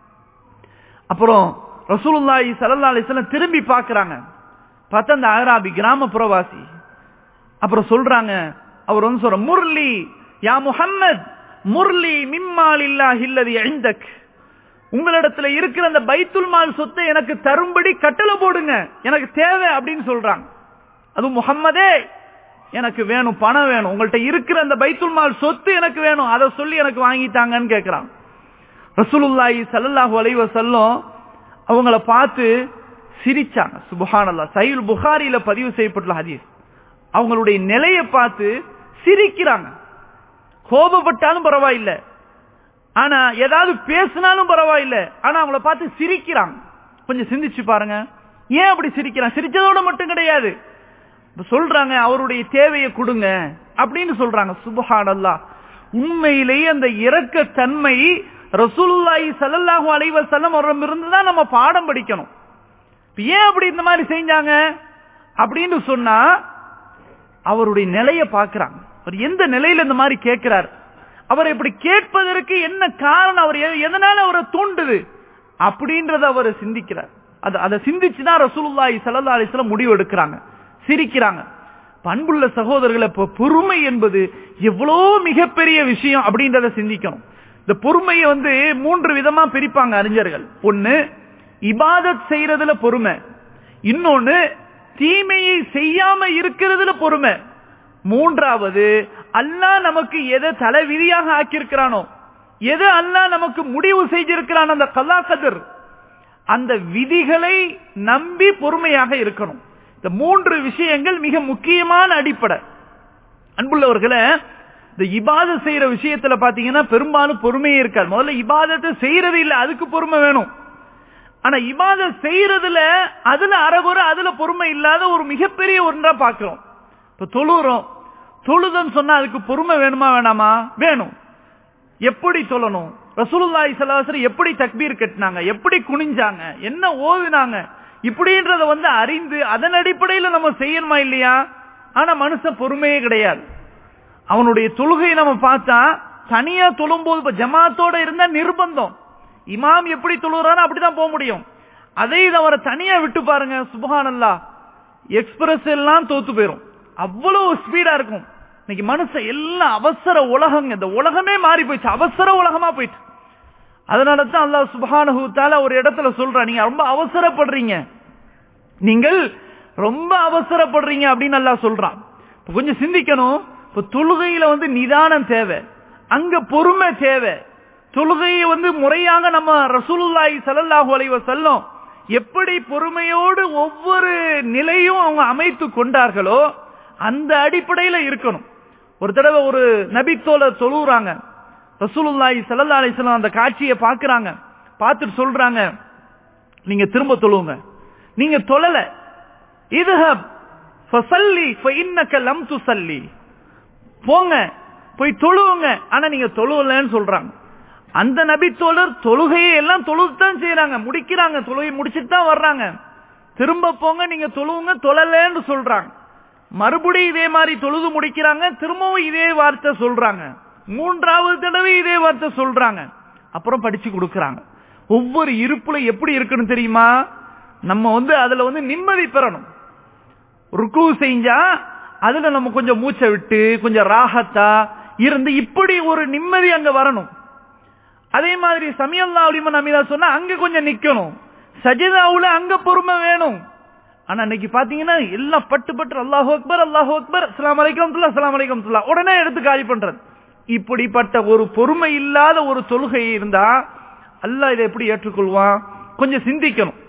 அப்புறம் ரசூலுல்லாஹி ஸல்லல்லாஹு அலைஹி வஸல்லம் திரும்பி பார்க்கறாங்க பார்த்தா அந்த அகராபி கிராமப்புறவாசி அப்புறம் சொல்றாங்க அவர் வந்து சொல்ற முர்லி யா முஹம்மத் முர்லி மிம்மால் இல்லாஹி இல்லதி இந்தக் உங்களிடத்துல இருக்கிற அந்த பைத்துல் மால் சொத்தை எனக்கு தரும்படி கட்டளை போடுங்க எனக்கு தேவை அப்படின்னு சொல்றாங்க அது முகம்மதே எனக்கு வேணும் பணம் வேணும் உங்கள்ட்ட இருக்கிற அந்த பைத்துல் மால் சொத்து எனக்கு வேணும் அதை சொல்லி எனக்கு வாங்கிட்டாங்கன்னு கேட்கிறான் ரசூலுல்லாஹி ஸல்லல்லாஹு அலைஹி வஸல்லம் அவங்கள பார்த்து சிரிச்சாங்க சுபஹானல்லாஹ் சஹீல் புகாரியில பதிவு செய்யப்பட்டுள்ள ஹதீஸ் அவங்களுடைய நிலையை பார்த்து சிரிக்கிறாங்க கோபப்பட்டாலும் பரவாயில்லை ஆனா ஏதாவது பேசினாலும் பரவாயில்லை ஆனா அவங்கள பார்த்து சிரிக்கிறாங்க கொஞ்சம் சிந்திச்சு பாருங்க ஏன் அப்படி சிரிக்கிறான் சிரிச்சதோட மட்டும் கிடையாது சொல்றாங்க அவருடைய தேவையை கொடுங்க அப்படின்னு சொல்றாங்க சுபஹான் அல்லா உண்மையிலேயே அந்த இறக்க தன்மை ரசூலுல்லாஹி ஸல்லல்லாஹு அலைஹி வஸல்லம் அவரிடம் இருந்து தான் நம்ம பாடம் படிக்கணும் ஏன் அப்படி இந்த மாதிரி செஞ்சாங்க அப்படின்னு சொன்னா அவருடைய நிலையை பார்க்கிறாங்க அவர் எந்த நிலையில இந்த மாதிரி கேட்கிறார் அவர் இப்படி கேட்பதற்கு என்ன காரணம் அவர் எதனால அவரை தூண்டுது அப்படின்றத அவர் சிந்திக்கிறார் அது அதை சிந்திச்சுதான் ரசூலுல்லாஹி ஸல்லல்லாஹு அலைஹி வஸல்லம் முடிவு எடுக்கிறாங்க சிரிக்கிறாங்க பண்புள்ள சகோதரர்களை பொறுமை என்பது எவ்வளோ மிகப்பெரிய விஷயம் அப்படின்றத சிந்திக்கணும் இந்த பொறுமையை வந்து மூன்று விதமா பிரிப்பாங்க அறிஞர்கள் ஒன்னு இபாதத் செய்யறதுல பொறுமை இன்னொன்னு தீமையை செய்யாம இருக்கிறதுல பொறுமை மூன்றாவது அல்லாஹ் நமக்கு எதை தலைவிதியாக ஆக்கியிருக்கிறானோ எது அல்லாஹ் நமக்கு முடிவு செய்திருக்கிறான் அந்த கல்லா கதிர் அந்த விதிகளை நம்பி பொறுமையாக இருக்கணும் இந்த மூன்று விஷயங்கள் மிக முக்கியமான அடிப்படை அன்புள்ளவர்களை இந்த இபாத செய்யற விஷயத்துல பாத்தீங்கன்னா பெரும்பாலும் பொறுமையே இருக்காது முதல்ல இபாதத்தை செய்யறது இல்ல அதுக்கு பொறுமை வேணும் ஆனா இபாத செய்யறதுல அதுல அறகுறை அதுல பொறுமை இல்லாத ஒரு மிகப்பெரிய ஒன்றா பாக்குறோம் இப்ப தொழுறோம் தொழுதம் சொன்னா அதுக்கு பொறுமை வேணுமா வேணாமா வேணும் எப்படி சொல்லணும் ரசூலுல்லாஹி ஸல்லல்லாஹு எப்படி தக்பீர் கட்டினாங்க எப்படி குனிஞ்சாங்க என்ன ஓதுனாங்க இப்படின்றத வந்து அறிந்து அதன் அடிப்படையில் நம்ம செய்யணுமா இல்லையா ஆனா மனுஷன் பொறுமையே கிடையாது அவனுடைய தொழுகையை நம்ம பார்த்தா தனியா தொழும்போது இப்ப ஜமாத்தோட இருந்தா நிர்பந்தம் இமாம் எப்படி தொழுகிறானோ அப்படிதான் போக முடியும் அதை அவரை தனியா விட்டு பாருங்க சுபஹானல்லா எக்ஸ்பிரஸ் எல்லாம் தோத்து போயிரும் அவ்வளவு ஸ்பீடா இருக்கும் இன்னைக்கு மனுஷன் எல்லாம் அவசர உலகங்க இந்த உலகமே மாறி போயிடுச்சு அவசர உலகமா போயிட்டு அதனால தான் அல்லாஹ் சுபஹானஹு தஆலா ஒரு இடத்துல சொல்றான் நீங்க ரொம்ப அவசரப்படுறீங்க நீங்கள் ரொம்ப அவசரப்படுறீங்க அப்படின்னு அல்லாஹ் சொல்றான் இப்ப கொஞ்சம் சிந்திக்கணும் இப்ப தொழுகையில வந்து நிதானம் தேவை அங்க பொறுமை தேவை தொழுகையை வந்து முறையாக நம்ம ரசூலுல்லாஹி ஸல்லல்லாஹு அலைஹி வஸல்லம் எப்படி பொறுமையோடு ஒவ்வொரு நிலையும் அவங்க அமைத்து கொண்டார்களோ அந்த அடிப்படையில இருக்கணும் ஒரு தடவை ஒரு நபித்தோல தொழுறாங்க ரசூலுல்லாஹி ஸல்லல்லாஹு அலைஹி வஸல்லம் அந்த காட்சியை பார்க்கறாங்க பார்த்துட்டு சொல்றாங்க நீங்க திரும்ப தொழுவுங்க நீங்க தொழல இதுஹப் ஃபஸல்லி ஃபஇன்னக லம் துஸல்லி போங்க போய் தொழுவுங்க ஆனா நீங்க தொழுவலன்னு சொல்றாங்க அந்த நபி தோழர் தொழுகையை எல்லாம் தொழுதுதான் செய்யறாங்க முடிக்கிறாங்க தொழுகை முடிச்சிட்டு தான் வர்றாங்க திரும்ப போங்க நீங்க தொழுவுங்க தொழலன்னு சொல்றாங்க மறுபடியும் இதே மாதிரி தொழுது முடிக்கிறாங்க திரும்பவும் இதே வார்த்தை சொல்றாங்க மூன்றாவது தடவை இதே வார்த்தை சொல்றாங்க அப்புறம் படிச்சு கொடுக்கறாங்க ஒவ்வொரு இருப்புல எப்படி இருக்குன்னு தெரியுமா நம்ம வந்து அதுல வந்து நிம்மதி பெறணும் ருக்கு செஞ்சா அதுல நம்ம கொஞ்சம் மூச்சை விட்டு கொஞ்சம் ராகத்தா இருந்து இப்படி ஒரு நிம்மதி அங்க வரணும் அதே மாதிரி சமியல்லா அலிமன் அமிதா சொன்னா அங்க கொஞ்சம் நிக்கணும் சஜிதாவுல அங்க பொறுமை வேணும் ஆனா இன்னைக்கு பாத்தீங்கன்னா எல்லாம் பட்டு பட்டு அல்லாஹு அக்பர் அல்லாஹு அக்பர் அஸ்லாம் அலைக்கம் துல்லா அஸ்லாம் அலைக்கம் துல்லா உடனே எடுத்து காலி பண்றது இப்படிப்பட்ட ஒரு பொறுமை இல்லாத ஒரு தொழுகை இருந்தா அல்லாஹ் இதை எப்படி ஏற்றுக்கொள்வான் கொஞ்சம் சிந்திக்கணும்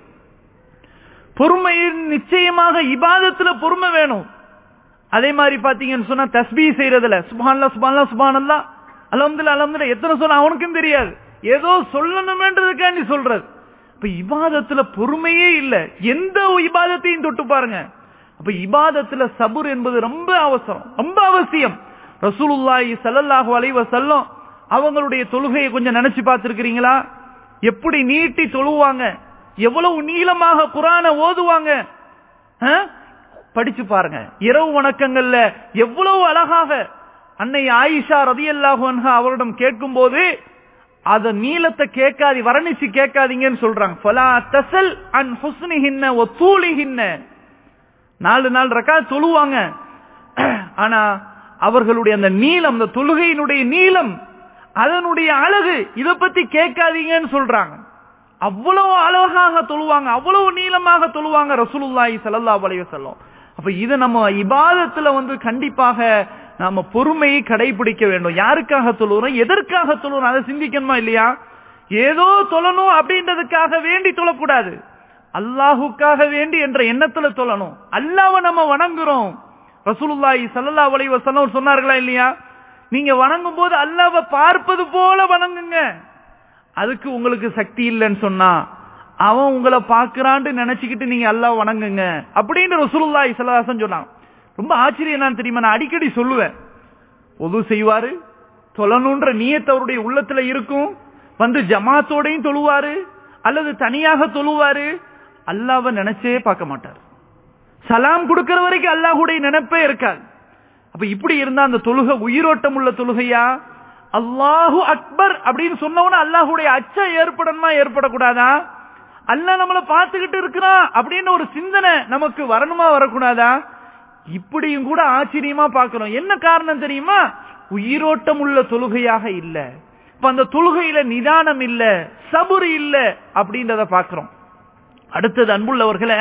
பொறுமையின் நிச்சயமாக இபாதத்துல பொறுமை வேணும் அதே மாதிரி பாத்தீங்கன்னு சொன்னா தஸ்பீ செய்யறதுல சுபான்லா சுபான்லா சுபானல்லா அலமதுல அலமதுல எத்தனை சொன்ன அவனுக்கும் தெரியாது ஏதோ சொல்லணுமேன்றதுக்காண்டி சொல்றது இப்ப இபாதத்துல பொறுமையே இல்ல எந்த இபாதத்தையும் தொட்டு பாருங்க அப்ப இபாதத்துல சபுர் என்பது ரொம்ப அவசரம் ரொம்ப அவசியம் ரசூலுல்லாஹி ஸல்லல்லாஹு அலைஹி வஸல்லம் அவங்களுடைய தொழுகையை கொஞ்சம் நினைச்சு பார்த்திருக்கிறீங்களா எப்படி நீட்டி தொழுவாங்க எவ்வளவு நீளமாக குரானை ஓதுவாங்க ஆ? படிச்சு பாருங்க இரவு வணக்கங்கள்ல எவ்வளவு அழகாக அன்னை ஆயிஷா ரதியல்லாஹு அன்ஹா அவரிடம் கேட்கும் போது அத நீளத்தை கேட்காதி வர்ணிச்சு கேட்காதீங்கன்னு சொல்றாங்க ஃபலா தசல் அன் ஹுஸ்னிஹின்ன வ தூலிஹின்ன நாலு நாள் ரக்கா தொழுவாங்க ஆனா அவர்களுடைய அந்த நீளம் அந்த தொழுகையினுடைய நீளம் அதனுடைய அழகு இத பத்தி கேட்காதீங்கன்னு சொல்றாங்க அவ்வளவு அழகாக தொழுவாங்க அவ்வளவு நீளமாக தொழுவாங்க ரசூலுல்லாஹி ஸல்லல்லாஹு அலைஹி வஸல்லம் அப்ப இது நம்ம இபாதத்துல வந்து கண்டிப்பாக நாம பொறுமையை கடைபிடிக்க வேண்டும் யாருக்காக தொழுகிறோம் எதற்காக தொழுகிறோம் அதை சிந்திக்கணுமா இல்லையா ஏதோ தொழணும் அப்படின்றதுக்காக வேண்டி தொழக்கூடாது அல்லாஹுக்காக வேண்டி என்ற எண்ணத்துல தொழணும் அல்லாஹ்வை நம்ம வணங்குறோம் ரசூலுல்லாஹி ஸல்லல்லாஹு அலைஹி வஸல்லம் சொன்னார்களா இல்லையா நீங்க வணங்கும் போது அல்லாஹ்வை பார்ப்பது போல வணங்குங்க அதுக்கு உங்களுக்கு சக்தி இல்லைன்னு சொன்னா அவன் உங்களை பாக்குறான்னு நினைச்சுக்கிட்டு நீங்க அல்லாஹ் வணங்குங்க அப்படின்னு ரசூலுல்லாஹி ஸல்லல்லாஹு அலைஹி சொன்னாங்க ரொம்ப ஆச்சரியம் என்னன்னு தெரியுமா நான் அடிக்கடி சொல்லுவேன் பொது செய்வாரு தொழணுன்ற நியத்து அவருடைய உள்ளத்துல இருக்கும் வந்து ஜமாத்தோடையும் தொழுவாரு அல்லது தனியாக தொழுவாரு அல்லாஹ்வை நினைச்சே பார்க்க மாட்டார் சலாம் கொடுக்கிற வரைக்கும் அல்லாஹுடைய நினைப்பே இருக்காது அப்ப இப்படி இருந்தா அந்த தொழுகை உயிரோட்டம் உள்ள தொழுகையா அல்லாஹு அக்பர் அப்படின்னு சொன்னவன அல்லாஹுடைய அச்சம் ஏற்படணுமா ஏற்படக்கூடாதா அல்லாஹ் நம்மளை பார்த்துக்கிட்டு இருக்கிறான் அப்படின்னு ஒரு சிந்தனை நமக்கு வரணுமா வரக்கூடாதா இப்படியும் கூட ஆச்சரியமா பார்க்கிறோம் என்ன காரணம் தெரியுமா உயிரோட்டம் உள்ள தொழுகையாக இல்ல இப்ப அந்த தொழுகையில நிதானம் இல்ல சபுரு இல்ல அப்படின்றத பார்க்கிறோம் அடுத்தது அன்புள்ளவர்களை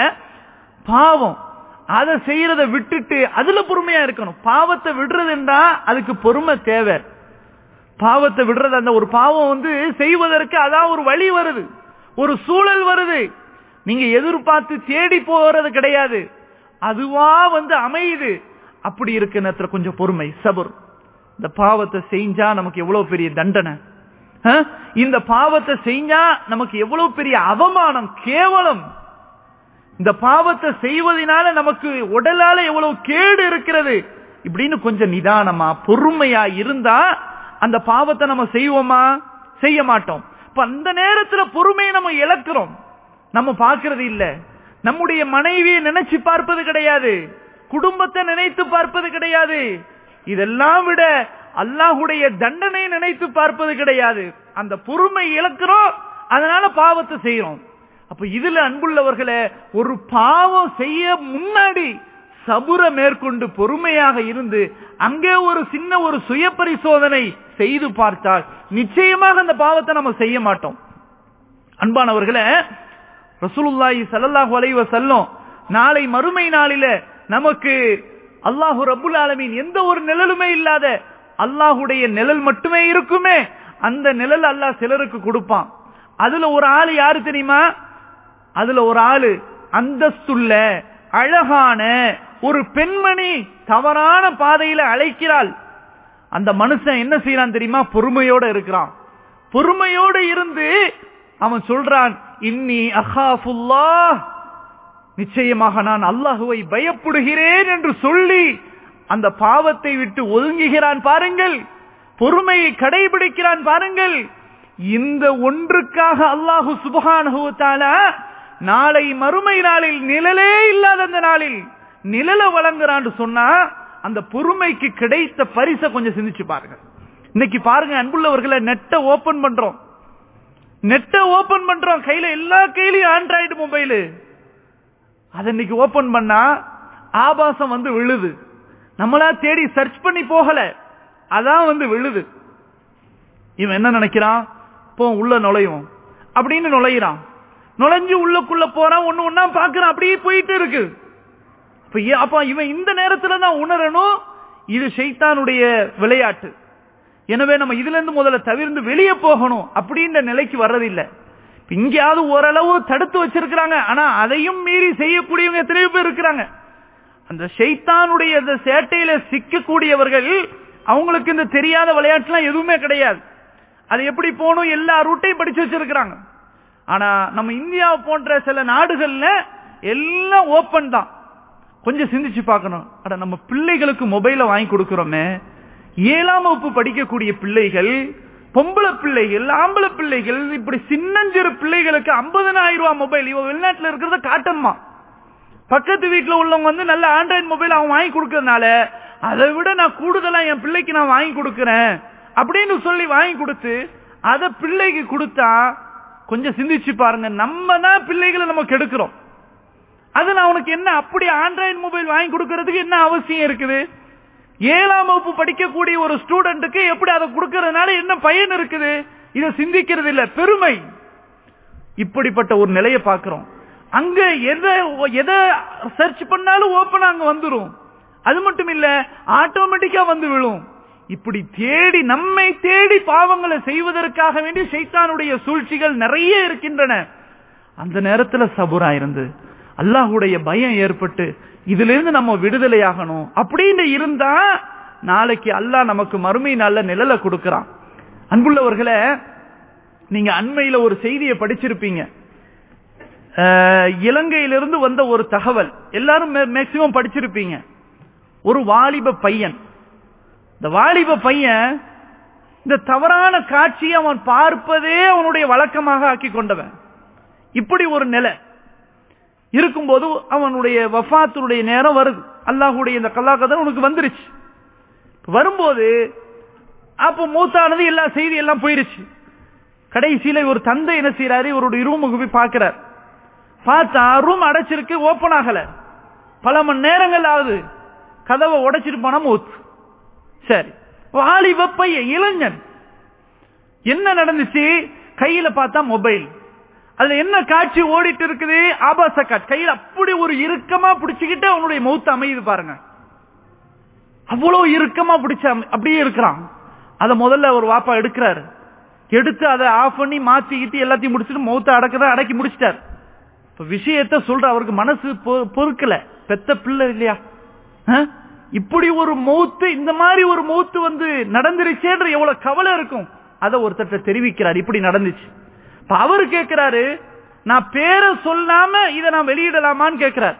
பாவம் அதை செய்யறத விட்டுட்டு அதுல பொறுமையா இருக்கணும் பாவத்தை விடுறதுன்றா அதுக்கு பொறுமை தேவை பாவத்தை விடுறது அந்த ஒரு பாவம் வந்து செய்வதற்கு அதான் ஒரு வழி வருது ஒரு சூழல் வருது நீங்க எதிர்பார்த்து தேடி போறது கிடையாது அதுவா வந்து அமையுது அப்படி இருக்கு நேரத்துல கொஞ்சம் பொறுமை சபர் இந்த பாவத்தை செஞ்சா நமக்கு எவ்வளவு பெரிய தண்டனை ஆ? இந்த பாவத்தை செஞ்சா நமக்கு எவ்வளவு பெரிய அவமானம் கேவலம் இந்த பாவத்தை செய்வதனால நமக்கு உடலால எவ்வளவு கேடு இருக்கிறது இப்படின்னு கொஞ்சம் நிதானமா பொறுமையா இருந்தா அந்த பாவத்தை நம்ம செய்வோமா செய்ய மாட்டோம் இப்ப அந்த நேரத்துல பொறுமையை நம்ம இழக்கிறோம் நம்ம பார்க்கிறது இல்ல நம்முடைய மனைவியை நினைச்சு பார்ப்பது கிடையாது குடும்பத்தை நினைத்து பார்ப்பது கிடையாது இதெல்லாம் விட அல்லாஹுடைய தண்டனை நினைத்து பார்ப்பது கிடையாது அந்த பொறுமை இழக்கிறோம் அதனால பாவத்தை செய்யறோம் அப்ப இதுல அன்புள்ளவர்களே ஒரு பாவம் செய்ய முன்னாடி சபுர மேற்கொண்டு பொறுமையாக இருந்து அங்கே ஒரு சின்ன ஒரு சுய பரிசோதனை செய்து பார்த்தால் நிச்சயமாக அந்த பாவத்தை நம்ம செய்ய மாட்டோம் அன்பானவர்களே ரசூலுல்லாஹி ஸல்லல்லாஹு அலைஹி வஸல்லம் நாளை மறுமை நாளில நமக்கு அல்லாஹு ரப்புல் ஆலமீன் எந்த ஒரு நிழலுமே இல்லாத அல்லாஹுடைய நிழல் மட்டுமே இருக்குமே அந்த நிழல் அல்லாஹ் சிலருக்கு கொடுப்பான் அதுல ஒரு ஆளு யாரு தெரியுமா அதுல ஒரு ஆளு அந்தஸ்துள்ள அழகான ஒரு பெண்மணி தவறான பாதையில அழைக்கிறாள் அந்த மனுஷன் என்ன செய்யறான் தெரியுமா பொறுமையோட இருக்கிறான் பொறுமையோட இருந்து அவன் சொல்றான் இன்னி அஹாஃபுல்லா நிச்சயமாக நான் அல்லாஹுவை பயப்படுகிறேன் என்று சொல்லி அந்த பாவத்தை விட்டு ஒதுங்குகிறான் பாருங்கள் பொறுமையை கடைபிடிக்கிறான் பாருங்கள் இந்த ஒன்றுக்காக அல்லாஹு சுபகான நாளை மறுமை நாளில் நிழலே இல்லாத அந்த நாளில் நிழல வழங்குறான்னு சொன்னா அந்த பொறுமைக்கு கிடைத்த பரிசை கொஞ்சம் சிந்திச்சு பாருங்க இன்னைக்கு பாருங்க அன்புள்ளவர்களை நெட்டை ஓபன் பண்றோம் நெட்டை ஓபன் பண்றோம் கையில எல்லா கையிலயும் ஆண்ட்ராய்டு மொபைலு அதை இன்னைக்கு ஓபன் பண்ணா ஆபாசம் வந்து விழுது நம்மளா தேடி சர்ச் பண்ணி போகல அதான் வந்து விழுது இவன் என்ன நினைக்கிறான் போ உள்ள நுழையும் அப்படின்னு நுழையிறான் நுழைஞ்சு உள்ளக்குள்ள போறான் ஒண்ணு ஒன்னா பாக்குறான் அப்படியே போயிட்டு இருக்கு அப்ப ஏ- அப்ப இவன் இந்த நேரத்துல தான் உணரணும் இது ஷைத்தானுடைய விளையாட்டு எனவே நம்ம இதுல இருந்து முதல்ல தவிர்ந்து வெளியே போகணும் அப்படின்ற நிலைக்கு வர்றதில்லை இப்ப இங்கேயாவது ஓரளவு தடுத்து வச்சிருக்கிறாங்க ஆனா அதையும் மீறி செய்யக்கூடியவங்க எத்தனையோ பேர் இருக்கிறாங்க அந்த ஷைத்தானுடைய அந்த சேட்டையில சிக்கக்கூடியவர்கள் அவங்களுக்கு இந்த தெரியாத விளையாட்டுலாம் எதுவுமே கிடையாது அது எப்படி போகணும் எல்லா ரூட்டையும் படிச்சு வச்சிருக்கிறாங்க ஆனா நம்ம இந்தியா போன்ற சில நாடுகள்ல எல்லாம் ஓபன் தான் கொஞ்சம் சிந்திச்சு பார்க்கணும் அட நம்ம பிள்ளைகளுக்கு மொபைல வாங்கி கொடுக்கிறோமே ஏழாம் வகுப்பு படிக்கக்கூடிய பிள்ளைகள் பொம்பளை பிள்ளைகள் ஆம்பளை பிள்ளைகள் இப்படி சின்னஞ்சிறு பிள்ளைகளுக்கு 50000 ரூபாய் மொபைல் இவன் வெளிநாட்டுல இருக்கிறத காட்டணுமா பக்கத்து வீட்டுல உள்ளவங்க வந்து நல்ல ஆண்ட்ராய்டு மொபைல் அவன் வாங்கி கொடுக்கறதுனால அதை விட நான் கூடுதலா என் பிள்ளைக்கு நான் வாங்கி கொடுக்கறேன் அப்படின்னு சொல்லி வாங்கி கொடுத்து அதை பிள்ளைக்கு கொடுத்தா கொஞ்சம் சிந்திச்சு பாருங்க நம்ம தான் பிள்ளைகளை நம்ம கெடுக்கிறோம் அது நான் உனக்கு என்ன அப்படி ஆண்ட்ராய்டு மொபைல் வாங்கி கொடுக்கறதுக்கு என்ன அவசியம் இருக்குது ஏழாம் வகுப்பு படிக்கக்கூடிய ஒரு ஸ்டூடெண்ட்டுக்கு எப்படி அதை கொடுக்கறதுனால என்ன பயன் இருக்குது இதை சிந்திக்கிறது இல்ல பெருமை இப்படிப்பட்ட ஒரு நிலையை பார்க்கிறோம் அங்க எதை எதை சர்ச் பண்ணாலும் ஓபன் அங்க வந்துரும் அது மட்டும் இல்ல ஆட்டோமேட்டிக்கா வந்து விழும் இப்படி தேடி நம்மை தேடி பாவங்களை செய்வதற்காக வேண்டி சைத்தானுடைய சூழ்ச்சிகள் நிறைய இருக்கின்றன அந்த நேரத்துல சபுரா இருந்து அல்லாஹுடைய பயம் ஏற்பட்டு இதுல இருந்து நம்ம விடுதலை ஆகணும் அப்படின்னு இருந்தா நாளைக்கு அல்லாஹ் நமக்கு மறுமை நல்ல நிழலை கொடுக்கறான் அன்புள்ளவர்களே நீங்க அண்மையில ஒரு செய்தியை படிச்சிருப்பீங்க அஹ், இலங்கையிலிருந்து வந்த ஒரு தகவல் எல்லாரும் மேக்சிமம் படிச்சிருப்பீங்க ஒரு வாலிப பையன் இந்த வாலிப பையன் இந்த தவறான காட்சியை அவன் பார்ப்பதே அவனுடைய வழக்கமாக ஆக்கி கொண்டவன் இப்படி ஒரு நிலை இருக்கும்போது அவனுடைய வஃபாத்தினுடைய நேரம் வருது அல்லாஹுடைய இந்த கல்லாக்கதன் உனக்கு வந்துருச்சு வரும்போது அப்ப மூத்தானது எல்லா செய்தி எல்லாம் போயிருச்சு கடைசியில ஒரு தந்தை என்ன செய்யறாரு இவருடைய ரூமுக்கு போய் பார்க்கிறார் பார்த்தா ரூம் அடைச்சிருக்கு ஓபன் ஆகல பல மணி நேரங்கள் ஆகுது கதவை உடைச்சிட்டு போனா மூத்து சரி வாலிப பையன் இளைஞன் என்ன நடந்துச்சு கையில பார்த்தா மொபைல் அதுல என்ன காட்சி ஓடிட்டு இருக்குது ஆபாச காட்சி கையில அப்படி ஒரு இறுக்கமா பிடிச்சுக்கிட்டு அவனுடைய மௌத்து அமையுது பாருங்க அவ்வளவு இறுக்கமா பிடிச்ச அம- அப்படியே இருக்கிறான் அத முதல்ல ஒரு வாப்பா எடுக்கிறாரு எடுத்து அதை ஆஃப் பண்ணி மாத்திக்கிட்டு எல்லாத்தையும் முடிச்சுட்டு மௌத்த அடக்கத அடக்கி முடிச்சிட்டார் இப்ப விஷயத்த சொல்ற அவருக்கு மனசு பொ- பொறுக்கல பெத்த பிள்ளை இல்லையா ஆ? இப்படி ஒரு மௌத்து இந்த மாதிரி ஒரு மௌத்து வந்து நடந்துருச்சேன்ற எவ்வளவு கவலை இருக்கும் அதை ஒருத்தட்ட தெரிவிக்கிறார் இப்படி நடந்துச்சு இப்ப அவரு கேட்கிறாரு நான் பேரை சொல்லாம இதை நான் வெளியிடலாமான்னு கேட்கிறார்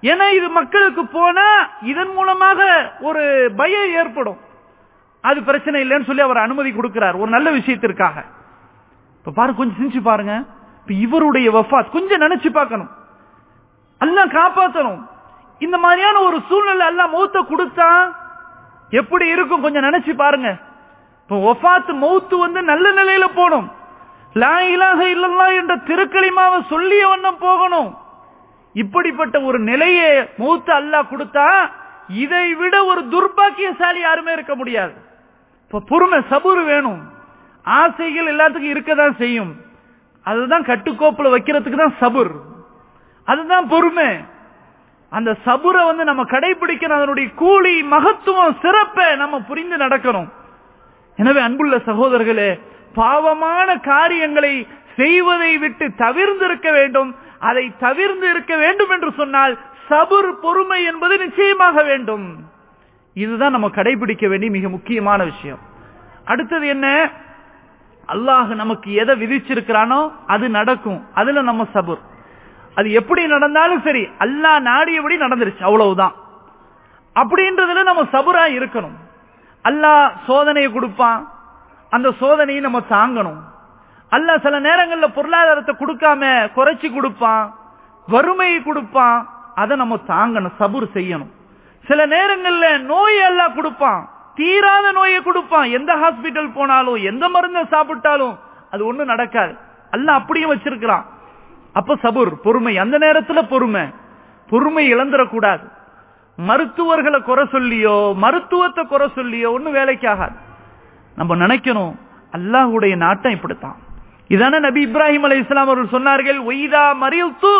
ஏன்னா இது மக்களுக்கு போனா இதன் மூலமாக ஒரு பயம் ஏற்படும் அது பிரச்சனை இல்லைன்னு சொல்லி அவர் அனுமதி கொடுக்கிறார் ஒரு நல்ல விஷயத்திற்காக இப்ப பாருங்க கொஞ்சம் சிந்திச்சு பாருங்க இப்ப இவருடைய வஃபாத் கொஞ்சம் நினைச்சு பார்க்கணும் அல்லாஹ் காப்பாத்தணும் இந்த மாதிரியான ஒரு சூழ்நிலை அல்லாஹ் மௌத்த கொடுத்தா எப்படி இருக்கும் கொஞ்சம் நினைச்சு பாருங்க இப்ப ஒஃபாத் மௌத்து வந்து நல்ல நிலையில போகணும் லா இலாஹ இல்லல்லா என்ற திருக்களிமாவை சொல்லிய வண்ணம் போகணும் இப்படிப்பட்ட ஒரு நிலையை மௌத்து அல்லாஹ் கொடுத்தா இதை விட ஒரு துர்பாக்கியசாலி யாருமே இருக்க முடியாது இப்ப பொறுமை சபுர் வேணும் ஆசைகள் எல்லாத்துக்கும் இருக்கதான் செய்யும் அதுதான் கட்டுக்கோப்புல வைக்கிறதுக்கு தான் சபுர் அதுதான் பொறுமை அந்த சபுரை வந்து நம்ம கடைபிடிக்கணும் அதனுடைய கூலி மகத்துவம் சிறப்பை நம்ம புரிந்து நடக்கணும் எனவே அன்புள்ள சகோதரர்களே பாவமான காரியங்களை செய்வதை விட்டு தவிர்ந்து இருக்க வேண்டும் அதை தவிர்ந்து இருக்க வேண்டும் என்று சொன்னால் சபுர் பொறுமை என்பது நிச்சயமாக வேண்டும் இதுதான் நம்ம கடைபிடிக்க வேண்டிய மிக முக்கியமான விஷயம் அடுத்தது என்ன அல்லாஹ் நமக்கு எதை விதிச்சிருக்கிறானோ அது நடக்கும் அதுல நம்ம சபுர் அது எப்படி நடந்தாலும் சரி அல்லாஹ் நாடியபடி நடந்துருச்சு அவ்வளவுதான் அப்படின்றதுல நம்ம சபுரா இருக்கணும் அல்லாஹ் சோதனையை கொடுப்பான் அந்த சோதனையை நம்ம தாங்கணும் அல்லாஹ் சில நேரங்கள்ல பொருளாதாரத்தை கொடுக்காம குறைச்சு கொடுப்பான் வறுமையை கொடுப்பான் அதை நம்ம தாங்கணும் சபுர் செய்யணும் சில நேரங்கள்ல நோய் எல்லாம் கொடுப்பான் தீராத நோயை கொடுப்பான் எந்த ஹாஸ்பிட்டல் போனாலும் எந்த மருந்தை சாப்பிட்டாலும் அது ஒண்ணும் நடக்காது அல்லாஹ் அப்படியும் வச்சிருக்கிறான் அப்ப சபுர் பொறுமை அந்த நேரத்துல பொறுமை பொறுமை இழந்துடக்கூடாது மருத்துவர்களை குறை சொல்லியோ மருத்துவத்தை குறை சொல்லியோ ஒன்னும் வேலைக்கு ஆகாது நம்ம நினைக்கணும் அல்லாஹுடைய நாட்டம் இப்படித்தான் இதான நபி இப்ராஹிம் அலை இஸ்லாம் அவர்கள் சொன்னார்கள் ஒய்தா மறியல்து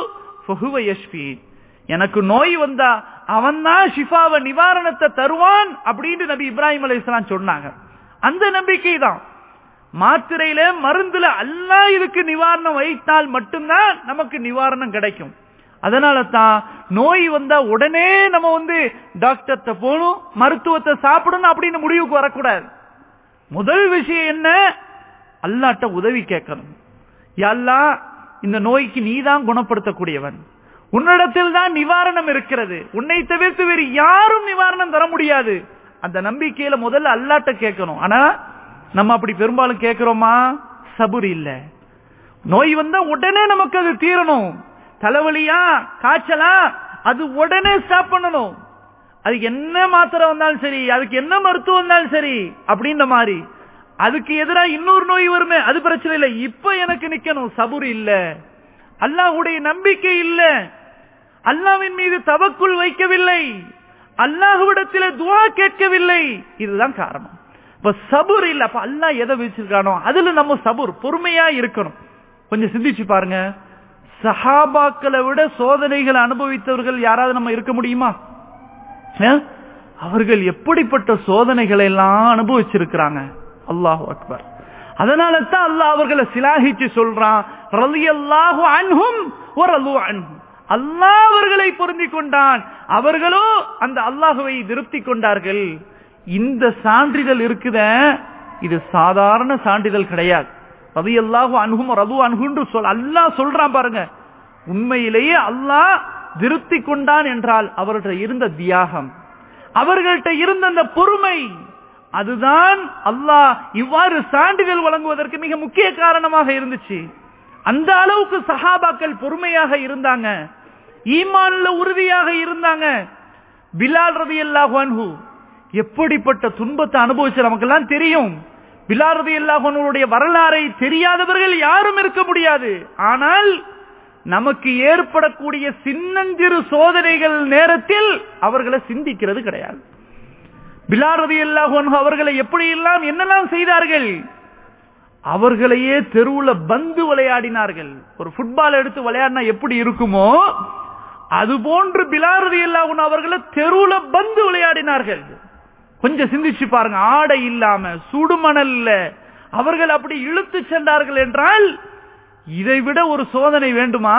எனக்கு நோய் வந்தா அவன் தான் ஷிஃபாவை நிவாரணத்தை தருவான் அப்படின்னு நபி இப்ராஹிம் அலை இஸ்லாம் சொன்னாங்க அந்த நம்பிக்கை தான் மாத்திரையில மருந்துல அல்லா இதுக்கு நிவாரணம் வைத்தால் மட்டும்தான் நமக்கு நிவாரணம் கிடைக்கும் அதனால தான் நோய் வந்தா உடனே நம்ம வந்து டாக்டர்கிட்ட போகணும் மருத்துவத்தை சாப்பிடணும் அப்படின்னு முடிவுக்கு வரக்கூடாது முதல் விஷயம் என்ன அல்லாட்ட உதவி கேட்கணும் அல்லா இந்த நோய்க்கு நீதான் குணப்படுத்தக்கூடியவன் உன்னிடத்தில் தான் நிவாரணம் இருக்கிறது உன்னை தவிர்த்து வேறு யாரும் நிவாரணம் தர முடியாது அந்த நம்பிக்கையில முதல்ல அல்லாட்ட கேட்கணும் ஆனா நம்ம அப்படி பெரும்பாலும் கேட்கிறோமா சபுர் இல்ல நோய் வந்தா உடனே நமக்கு அது தீரணும் தலைவலியா காய்ச்சலா அது உடனே ஸ்டாப் பண்ணணும் அதுக்கு என்ன மாத்திரை வந்தாலும் சரி அதுக்கு என்ன மருத்துவம் வந்தாலும் சரி அப்படின்ற மாதிரி அதுக்கு எதிராக இன்னொரு நோய் வருமே அது பிரச்சனை இல்லை இப்ப எனக்கு நிக்கணும் சபுர் இல்ல அல்லாஹுடைய நம்பிக்கை இல்ல அல்லாவின் மீது தவக்குள் வைக்கவில்லை அல்லாஹுவிடத்தில் துவா கேட்கவில்லை இதுதான் காரணம் இப்ப சபுர் இல்ல அப்ப அல்லாஹ் எதை வச்சிருக்கானோ அதுல நம்ம சபுர் பொறுமையா இருக்கணும் கொஞ்சம் சிந்திச்சு பாருங்க சஹாபாக்களை விட சோதனைகளை அனுபவித்தவர்கள் யாராவது நம்ம இருக்க முடியுமா அவர்கள் எப்படிப்பட்ட சோதனைகளை எல்லாம் அனுபவிச்சிருக்கிறாங்க அல்லாஹு அக்பர் அதனால தான் அல்லாஹ் அவர்களை சிலாகிச்சு சொல்றான் ரலியல்லாஹு அன்ஹும் வரலு அன்ஹும் அல்லாஹ் அவர்களை பொருந்தி கொண்டான் அவர்களோ அந்த அல்லாஹுவை திருப்தி கொண்டார்கள் இந்த சான்றிதழ் இருக்குத இது சாதாரண சான்றிதழ் கிடையாது ரவி அல்லாஹு அன்ஹும் ரது அன்ஹுன்று சொல் அல்லாஹ் சொல்றான் பாருங்க உண்மையிலேயே அல்லாஹ் திருப்தி கொண்டான் என்றால் அவர்கிட்ட இருந்த தியாகம் அவர்கள்ட்ட இருந்த அந்த பொறுமை அதுதான் அல்லாஹ் இவ்வாறு சான்றிதழ் வழங்குவதற்கு மிக முக்கிய காரணமாக இருந்துச்சு அந்த அளவுக்கு சஹாபாக்கள் பொறுமையாக இருந்தாங்க ஈமான்ல உறுதியாக இருந்தாங்க பிலால் ரதி அல்லாஹு எப்படிப்பட்ட துன்பத்தை அனுபவிச்சு நமக்கெல்லாம் தெரியும் பிலால் ரதி அல்லாஹனுடைய வரலாறை தெரியாதவர்கள் யாரும் இருக்க முடியாது ஆனால் நமக்கு ஏற்படக்கூடிய சின்னஞ்சிறு சோதனைகள் நேரத்தில் அவர்களை சிந்திக்கிறது கிடையாது பிலாரதி அல்லாஹ் அவர்களை எப்படி எல்லாம் என்னெல்லாம் செய்தார்கள் அவர்களையே தெருவுல பந்து விளையாடினார்கள் ஒரு ஃபுட்பால் எடுத்து விளையாடினா எப்படி இருக்குமோ அது போன்று பிலாரதி அல்லாஹ் அவர்களை தெருவுல பந்து விளையாடினார்கள் கொஞ்சம் சிந்திச்சு பாருங்க ஆடை இல்லாம சுடுமணல்ல அவர்கள் அப்படி இழுத்து சென்றார்கள் என்றால் இதை விட ஒரு சோதனை வேண்டுமா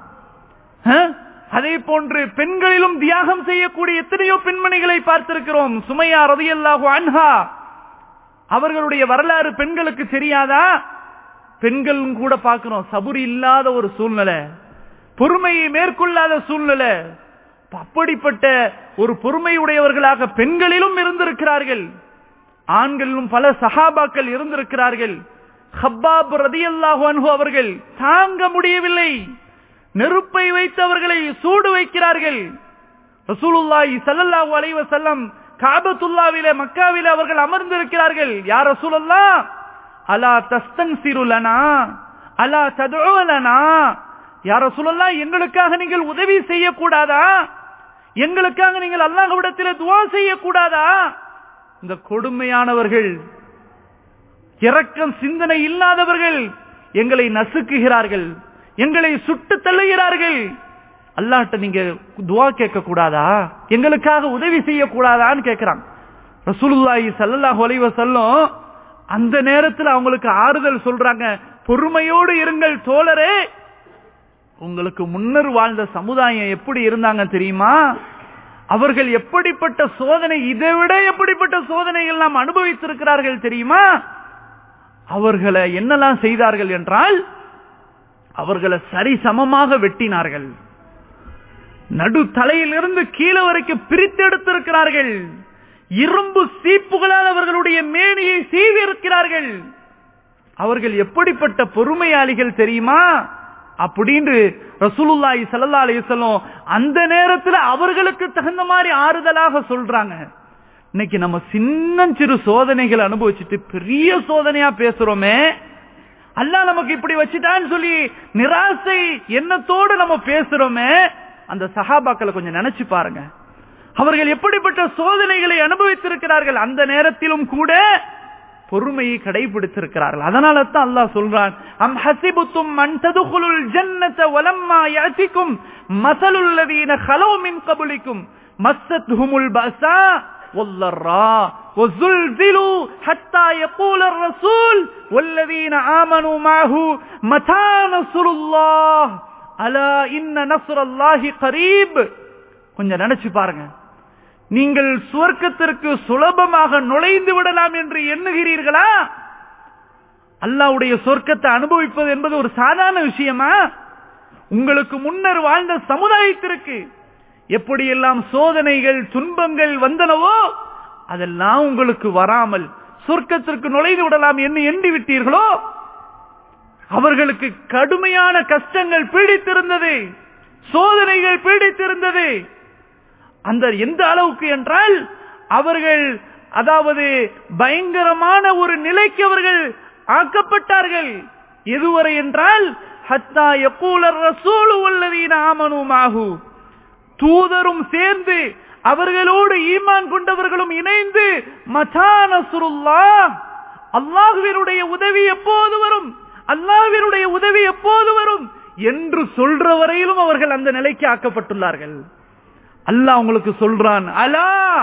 அதே போன்று பெண்களிலும் தியாகம் செய்யக்கூடிய எத்தனையோ பெண்மணிகளை பார்த்திருக்கிறோம் சுமையா ரதியல்லாஹு அன்ஹா அவர்களுடைய வரலாறு பெண்களுக்கு தெரியாதா பெண்களும் கூட பார்க்கிறோம் சபுரி இல்லாத ஒரு சூழ்நிலை பொறுமையை மேற்கொள்ளாத சூழ்நிலை அப்படிப்பட்ட ஒரு பொறுமையுடையவர்களாக பெண்களிலும் இருந்திருக்கிறார்கள் ஆண்களிலும் பல சஹாபாக்கள் இருந்திருக்கிறார்கள் ஹப்பாப் ரதியல்லாஹு அன்ஹு அவர்கள் தாங்க முடியவில்லை நெருப்பை வைத்து அவர்களை சூடு வைக்கிறார்கள் ரசூலுல்லாஹி ஸல்லல்லாஹு அலைஹி வஸல்லம் காபத்துல்லாவிலே மக்காவிலே அவர்கள் அமர்ந்திருக்கிறார்கள் யார் ரசூலுல்லா அலா தஸ்தன்சிரு லனா அலா ததுஉ லனா யார் ரசூலுல்லா எங்களுக்காக நீங்கள் உதவி செய்யக்கூடாதா எங்களுக்காக நீங்கள் அல்லாஹ்விடத்தில் துவா செய்யக்கூடாதா இந்த கொடுமையானவர்கள் இரக்கம் சிந்தனை இல்லாதவர்கள் எங்களை நசுக்குகிறார்கள் எங்களை சுட்டு தள்ளுகிறார்கள் அல்லாஹ்ட்ட நீங்க துவா கேட்க கூடாதா எங்களுக்காக உதவி செய்ய கூடாதான்னு கேட்கிறாங்க ரசூலுல்லாஹி ஸல்லல்லாஹு அலைஹி வஸல்லம் அந்த நேரத்தில் அவங்களுக்கு ஆறுதல் சொல்றாங்க பொறுமையோடு இருங்கள் தோழரே உங்களுக்கு முன்னர் வாழ்ந்த சமுதாயம் எப்படி இருந்தாங்க தெரியுமா அவர்கள் எப்படிப்பட்ட சோதனை இதை விட எப்படிப்பட்ட சோதனைகள் நாம் அனுபவித்திருக்கிறார்கள் தெரியுமா அவர்களை என்னெல்லாம் செய்தார்கள் என்றால் அவர்களை சரி சமமாக வெட்டினார்கள் நடு தலையிலிருந்து கீழே வரைக்கும் பிரித்தெடுத்திருக்கிறார்கள் இரும்பு சீப்புகளால் அவர்களுடைய மேனியை செய்திருக்கிறார்கள் அவர்கள் எப்படிப்பட்ட பொறுமையாளிகள் தெரியுமா அப்படின்னு ரசூலுல்லாஹி ஸல்லல்லாஹு அலைஹி வஸல்லம் அந்த நேரத்துல அவர்களுக்கு தகுந்த மாதிரி ஆறுதலாக சொல்றாங்க இன்னைக்கு நம்ம சின்னஞ்சிறு சோதனைகள் அனுபவிச்சுட்டு பெரிய சோதனையா பேசுறோமே அல்லாஹ் நமக்கு இப்படி வச்சுட்டான்னு சொல்லி நிராசை எண்ணத்தோடு நம்ம பேசுறோமே அந்த சஹாபாக்களை கொஞ்சம் நினைச்சு பாருங்க அவர்கள் எப்படிப்பட்ட சோதனைகளை அனுபவித்திருக்கிறார்கள் அந்த நேரத்திலும் கூட பொறுமையை கடைபிடித்திருக்கிறார்கள் அதனால தான் அல்லாஹ் சொல்றான் அம் ஹசிபுத்தும் மன் ததுகுலுல் ஜன்னத வலம்மா யாத்திக்கும் மசலுல் லதீன خلو من قبلكم مستهم البأساء والضراء وزلزلوا حتى يقول الرسول والذين آمنوا معه متى نصر الله ألا إن نصر الله قريب கொஞ்சம் நினைச்சு பாருங்க நீங்கள் சுவர்க்கத்திற்கு சுலபமாக நுழைந்து விடலாம் என்று எண்ணுகிறீர்களா அல்லாவுடைய சொர்க்கத்தை அனுபவிப்பது என்பது ஒரு சாதாரண விஷயமா உங்களுக்கு முன்னர் வாழ்ந்த சமுதாயத்திற்கு எப்படியெல்லாம் சோதனைகள் துன்பங்கள் வந்தனவோ அதெல்லாம் உங்களுக்கு வராமல் சொர்க்கத்திற்கு நுழைந்து விடலாம் என்று எண்ணி விட்டீர்களோ அவர்களுக்கு கடுமையான கஷ்டங்கள் பீடித்திருந்தது சோதனைகள் பீடித்திருந்தது அந்த எந்த அளவுக்கு என்றால் அவர்கள் அதாவது பயங்கரமான ஒரு நிலைக்கு அவர்கள் ஆக்கப்பட்டார்கள் எதுவரை என்றால் ஹத்தா எப்பூலர் ரசூலு உள்ளதீன ஆமனுமாகு தூதரும் சேர்ந்து அவர்களோடு ஈமான் கொண்டவர்களும் இணைந்து மச்சானசுருல்லா அல்லாஹுவினுடைய உதவி எப்போது வரும் அல்லாஹுவினுடைய உதவி எப்போது வரும் என்று சொல்ற வரையிலும் அவர்கள் அந்த நிலைக்கு ஆக்கப்பட்டுள்ளார்கள் அல்லாஹ் உங்களுக்கு சொல்றான் அலா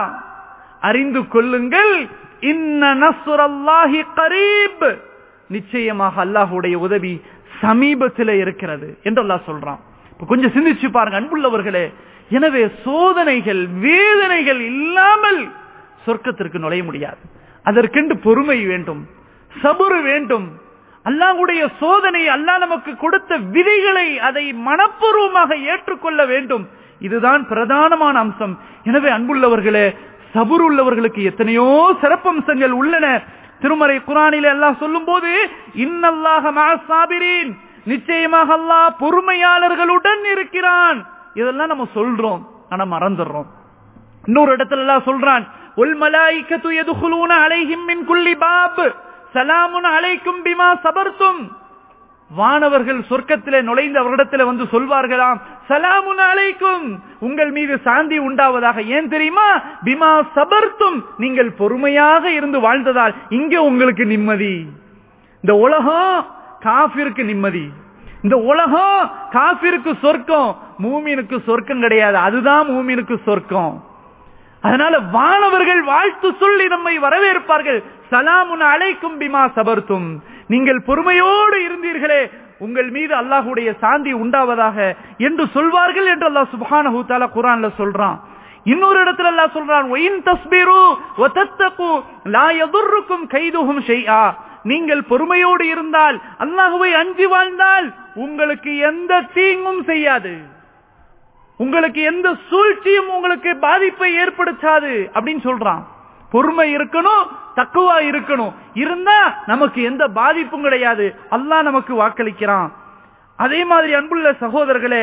அறிந்து கொள்ளுங்கள் இன்ன நசுரல்லாஹி கரீப் நிச்சயமாக அல்லாஹுடைய உதவி சமீபத்தில் இருக்கிறது என்று அல்லாஹ் சொல்றான் இப்ப கொஞ்சம் சிந்திச்சு பாருங்க அன்புள்ளவர்களே எனவே சோதனைகள் வேதனைகள் இல்லாமல் சொர்க்கத்திற்கு நுழைய முடியாது அதற்கென்று பொறுமை வேண்டும் சபுரு வேண்டும் அல்லாஹுடைய சோதனை அல்லாஹ் நமக்கு கொடுத்த விதிகளை அதை மனப்பூர்வமாக ஏற்றுக்கொள்ள வேண்டும் இதுதான் பிரதானமான அம்சம் எனவே அன்புள்ளவர்களே சபுர் உள்ளவர்களுக்கு எத்தனையோ சிறப்பம்சங்கள் உள்ளன திருமறை குரானில எல்லாம் சொல்லும் போது இன்னல்லாக சாபிரீன் நிச்சயமாக அல்லாஹ் பொறுமையாளர்களுடன் இருக்கிறான் இதெல்லாம் நம்ம சொல்றோம் ஆனா மறந்துடுறோம் இன்னொரு இடத்துல எல்லாம் சொல்றான் உல் மலாய்க்கத்து எதுகுலூன அலைஹிம் மின் குல்லி பாப் சலாமுன் அலைக்கும் பிமா சபர்த்தும் வானவர்கள் சொர்க்கத்திலே நுழைந்து அவரிடத்தில் வந்து சொல்வார்களாம் சலாமுன் அலைக்கும் உங்கள் மீது சாந்தி உண்டாவதாக ஏன் தெரியுமா பிமா சபர்த்தும் நீங்கள் பொறுமையாக இருந்து வாழ்ந்ததால் இங்க உங்களுக்கு நிம்மதி இந்த உலகம் காபிற்கு நிம்மதி இந்த உலகம் காபிற்கு சொர்க்கம் மூமினுக்கு சொர்க்கம் கிடையாது அதுதான் மூமினுக்கு சொர்க்கம் அதனால வானவர்கள் வாழ்த்து சொல்லி நம்மை வரவேற்பார்கள் சலாமுன் அழைக்கும் பிமா சபர்த்தும் நீங்கள் பொறுமையோடு இருந்தீர்களே உங்கள் மீது அல்லாஹுடைய சாந்தி உண்டாவதாக என்று சொல்வார்கள் என்று அல்லாஹ் சுபானஹு தாலா குரான்ல சொல்றான் இன்னொரு இடத்துல அல்லாஹ் சொல்றான் ஒயின் தஸ்பீரு வதத்தகு லா யதுர்ருக்கும் கைதுஹும் ஷைஆ நீங்கள் பொறுமையோடு இருந்தால் அல்லாஹுவை அஞ்சி வாழ்ந்தால் உங்களுக்கு எந்த தீங்கும் செய்யாது உங்களுக்கு எந்த சூழ்ச்சியும் உங்களுக்கு பாதிப்பை ஏற்படுத்தாது அப்படின்னு சொல்றான் பொறுமை இருக்கணும் தக்குவா இருக்கணும் இருந்தா நமக்கு எந்த பாதிப்பும் கிடையாது அல்லாஹ் நமக்கு வாக்களிக்கிறான் அதே மாதிரி அன்புள்ள சகோதரர்களே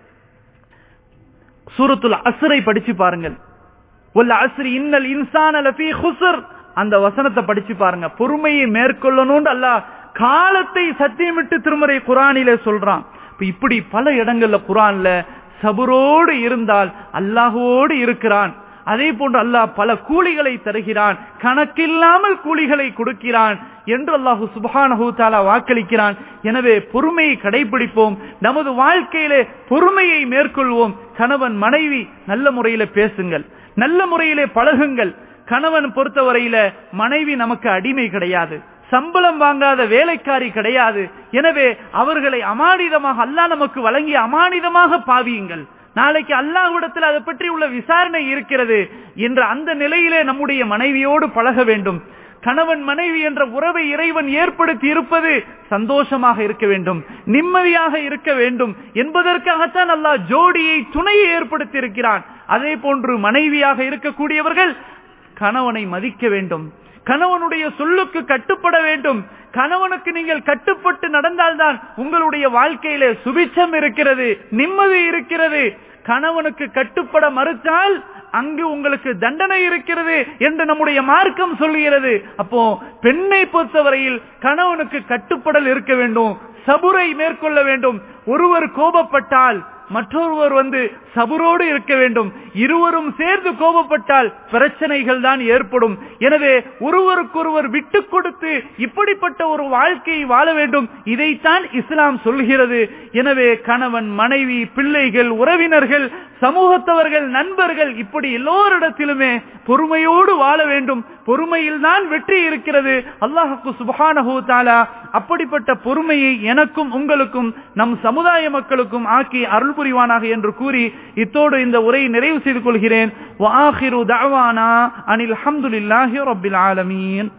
சூரத்துல் அஸ்ரை படிச்சு பாருங்கள் உல் அஸ்ரி இன்னல் இன்சான லஃபீ குஸ்ர் அந்த வசனத்தை படிச்சு பாருங்க பொறுமையை மேற்கொள்ளணும்னு அல்லாஹ் காலத்தை சத்தியமிட்டு திருமறை குரானிலே சொல்றான் இப்ப இப்படி பல இடங்கள்ல குரான்ல சபுரோடு இருந்தால் அல்லாஹுவோடு இருக்கிறான் அதே போன்று அல்லாஹ் பல கூலிகளை தருகிறான் கணக்கில்லாமல் கூலிகளை கொடுக்கிறான் என்று அல்லாஹு சுபஹானஹு தாலா வாக்களிக்கிறான் எனவே பொறுமையை கடைபிடிப்போம் நமது வாழ்க்கையிலே பொறுமையை மேற்கொள்வோம் கணவன் மனைவி நல்ல முறையில பேசுங்கள் நல்ல முறையிலே பழகுங்கள் கணவன் பொறுத்தவரையில மனைவி நமக்கு அடிமை கிடையாது சம்பளம் வாங்காத வேலைக்காரி கிடையாது எனவே அவர்களை அமானிதமாக அல்லாஹ் நமக்கு வழங்கிய அமானிதமாக பாவியுங்கள் நாளைக்கு அல்லாஹ்விடத்தில் அதை பற்றி உள்ள விசாரணை இருக்கிறது என்ற அந்த நிலையிலே நம்முடைய மனைவியோடு பழக வேண்டும் கணவன் மனைவி என்ற உறவை இறைவன் ஏற்படுத்தி இருப்பது சந்தோஷமாக இருக்க வேண்டும் நிம்மதியாக இருக்க வேண்டும் என்பதற்காகத்தான் அல்லாஹ் ஜோடியை துணையை ஏற்படுத்தி இருக்கிறான் அதே போன்று மனைவியாக இருக்கக்கூடியவர்கள் கணவனை மதிக்க வேண்டும் கணவனுடைய சொல்லுக்கு கட்டுப்பட வேண்டும் கணவனுக்கு நீங்கள் கட்டுப்பட்டு நடந்தால்தான் உங்களுடைய வாழ்க்கையில சுபிச்சம் இருக்கிறது நிம்மதி இருக்கிறது கணவனுக்கு கட்டுப்பட மறுத்தால் அங்கு உங்களுக்கு தண்டனை இருக்கிறது என்று நம்முடைய மார்க்கம் சொல்லுகிறது அப்போ பெண்ணை பொறுத்தவரையில் கணவனுக்கு கட்டுப்படல் இருக்க வேண்டும் சபுரை மேற்கொள்ள வேண்டும் ஒருவர் கோபப்பட்டால் மற்றொருவர் வந்து சபுரோடு இருக்க வேண்டும் இருவரும் சேர்ந்து கோபப்பட்டால் பிரச்சனைகள் தான் ஏற்படும் எனவே ஒருவருக்கொருவர் விட்டு கொடுத்து இப்படிப்பட்ட ஒரு வாழ்க்கையை வாழ வேண்டும் இதைத்தான் இஸ்லாம் சொல்கிறது எனவே கணவன் மனைவி பிள்ளைகள் உறவினர்கள் சமூகத்தவர்கள் நண்பர்கள் இப்படி எல்லோரிடத்திலுமே பொறுமையோடு வாழ வேண்டும் பொறுமையில் தான் வெற்றி இருக்கிறது அல்லாஹுக்கு சுபஹானஹு தாலா அப்படிப்பட்ட பொறுமையை எனக்கும் உங்களுக்கும் நம் சமுதாய மக்களுக்கும் ஆக்கி அருள் புரிவானாக என்று கூறி இத்தோடு இந்த உரையை நிறைவு செய்து கொள்கிறேன் வாஹிரு தஅவானா அனில் ஹம்துலில்லாஹி ரப்பில் ஆலமீன்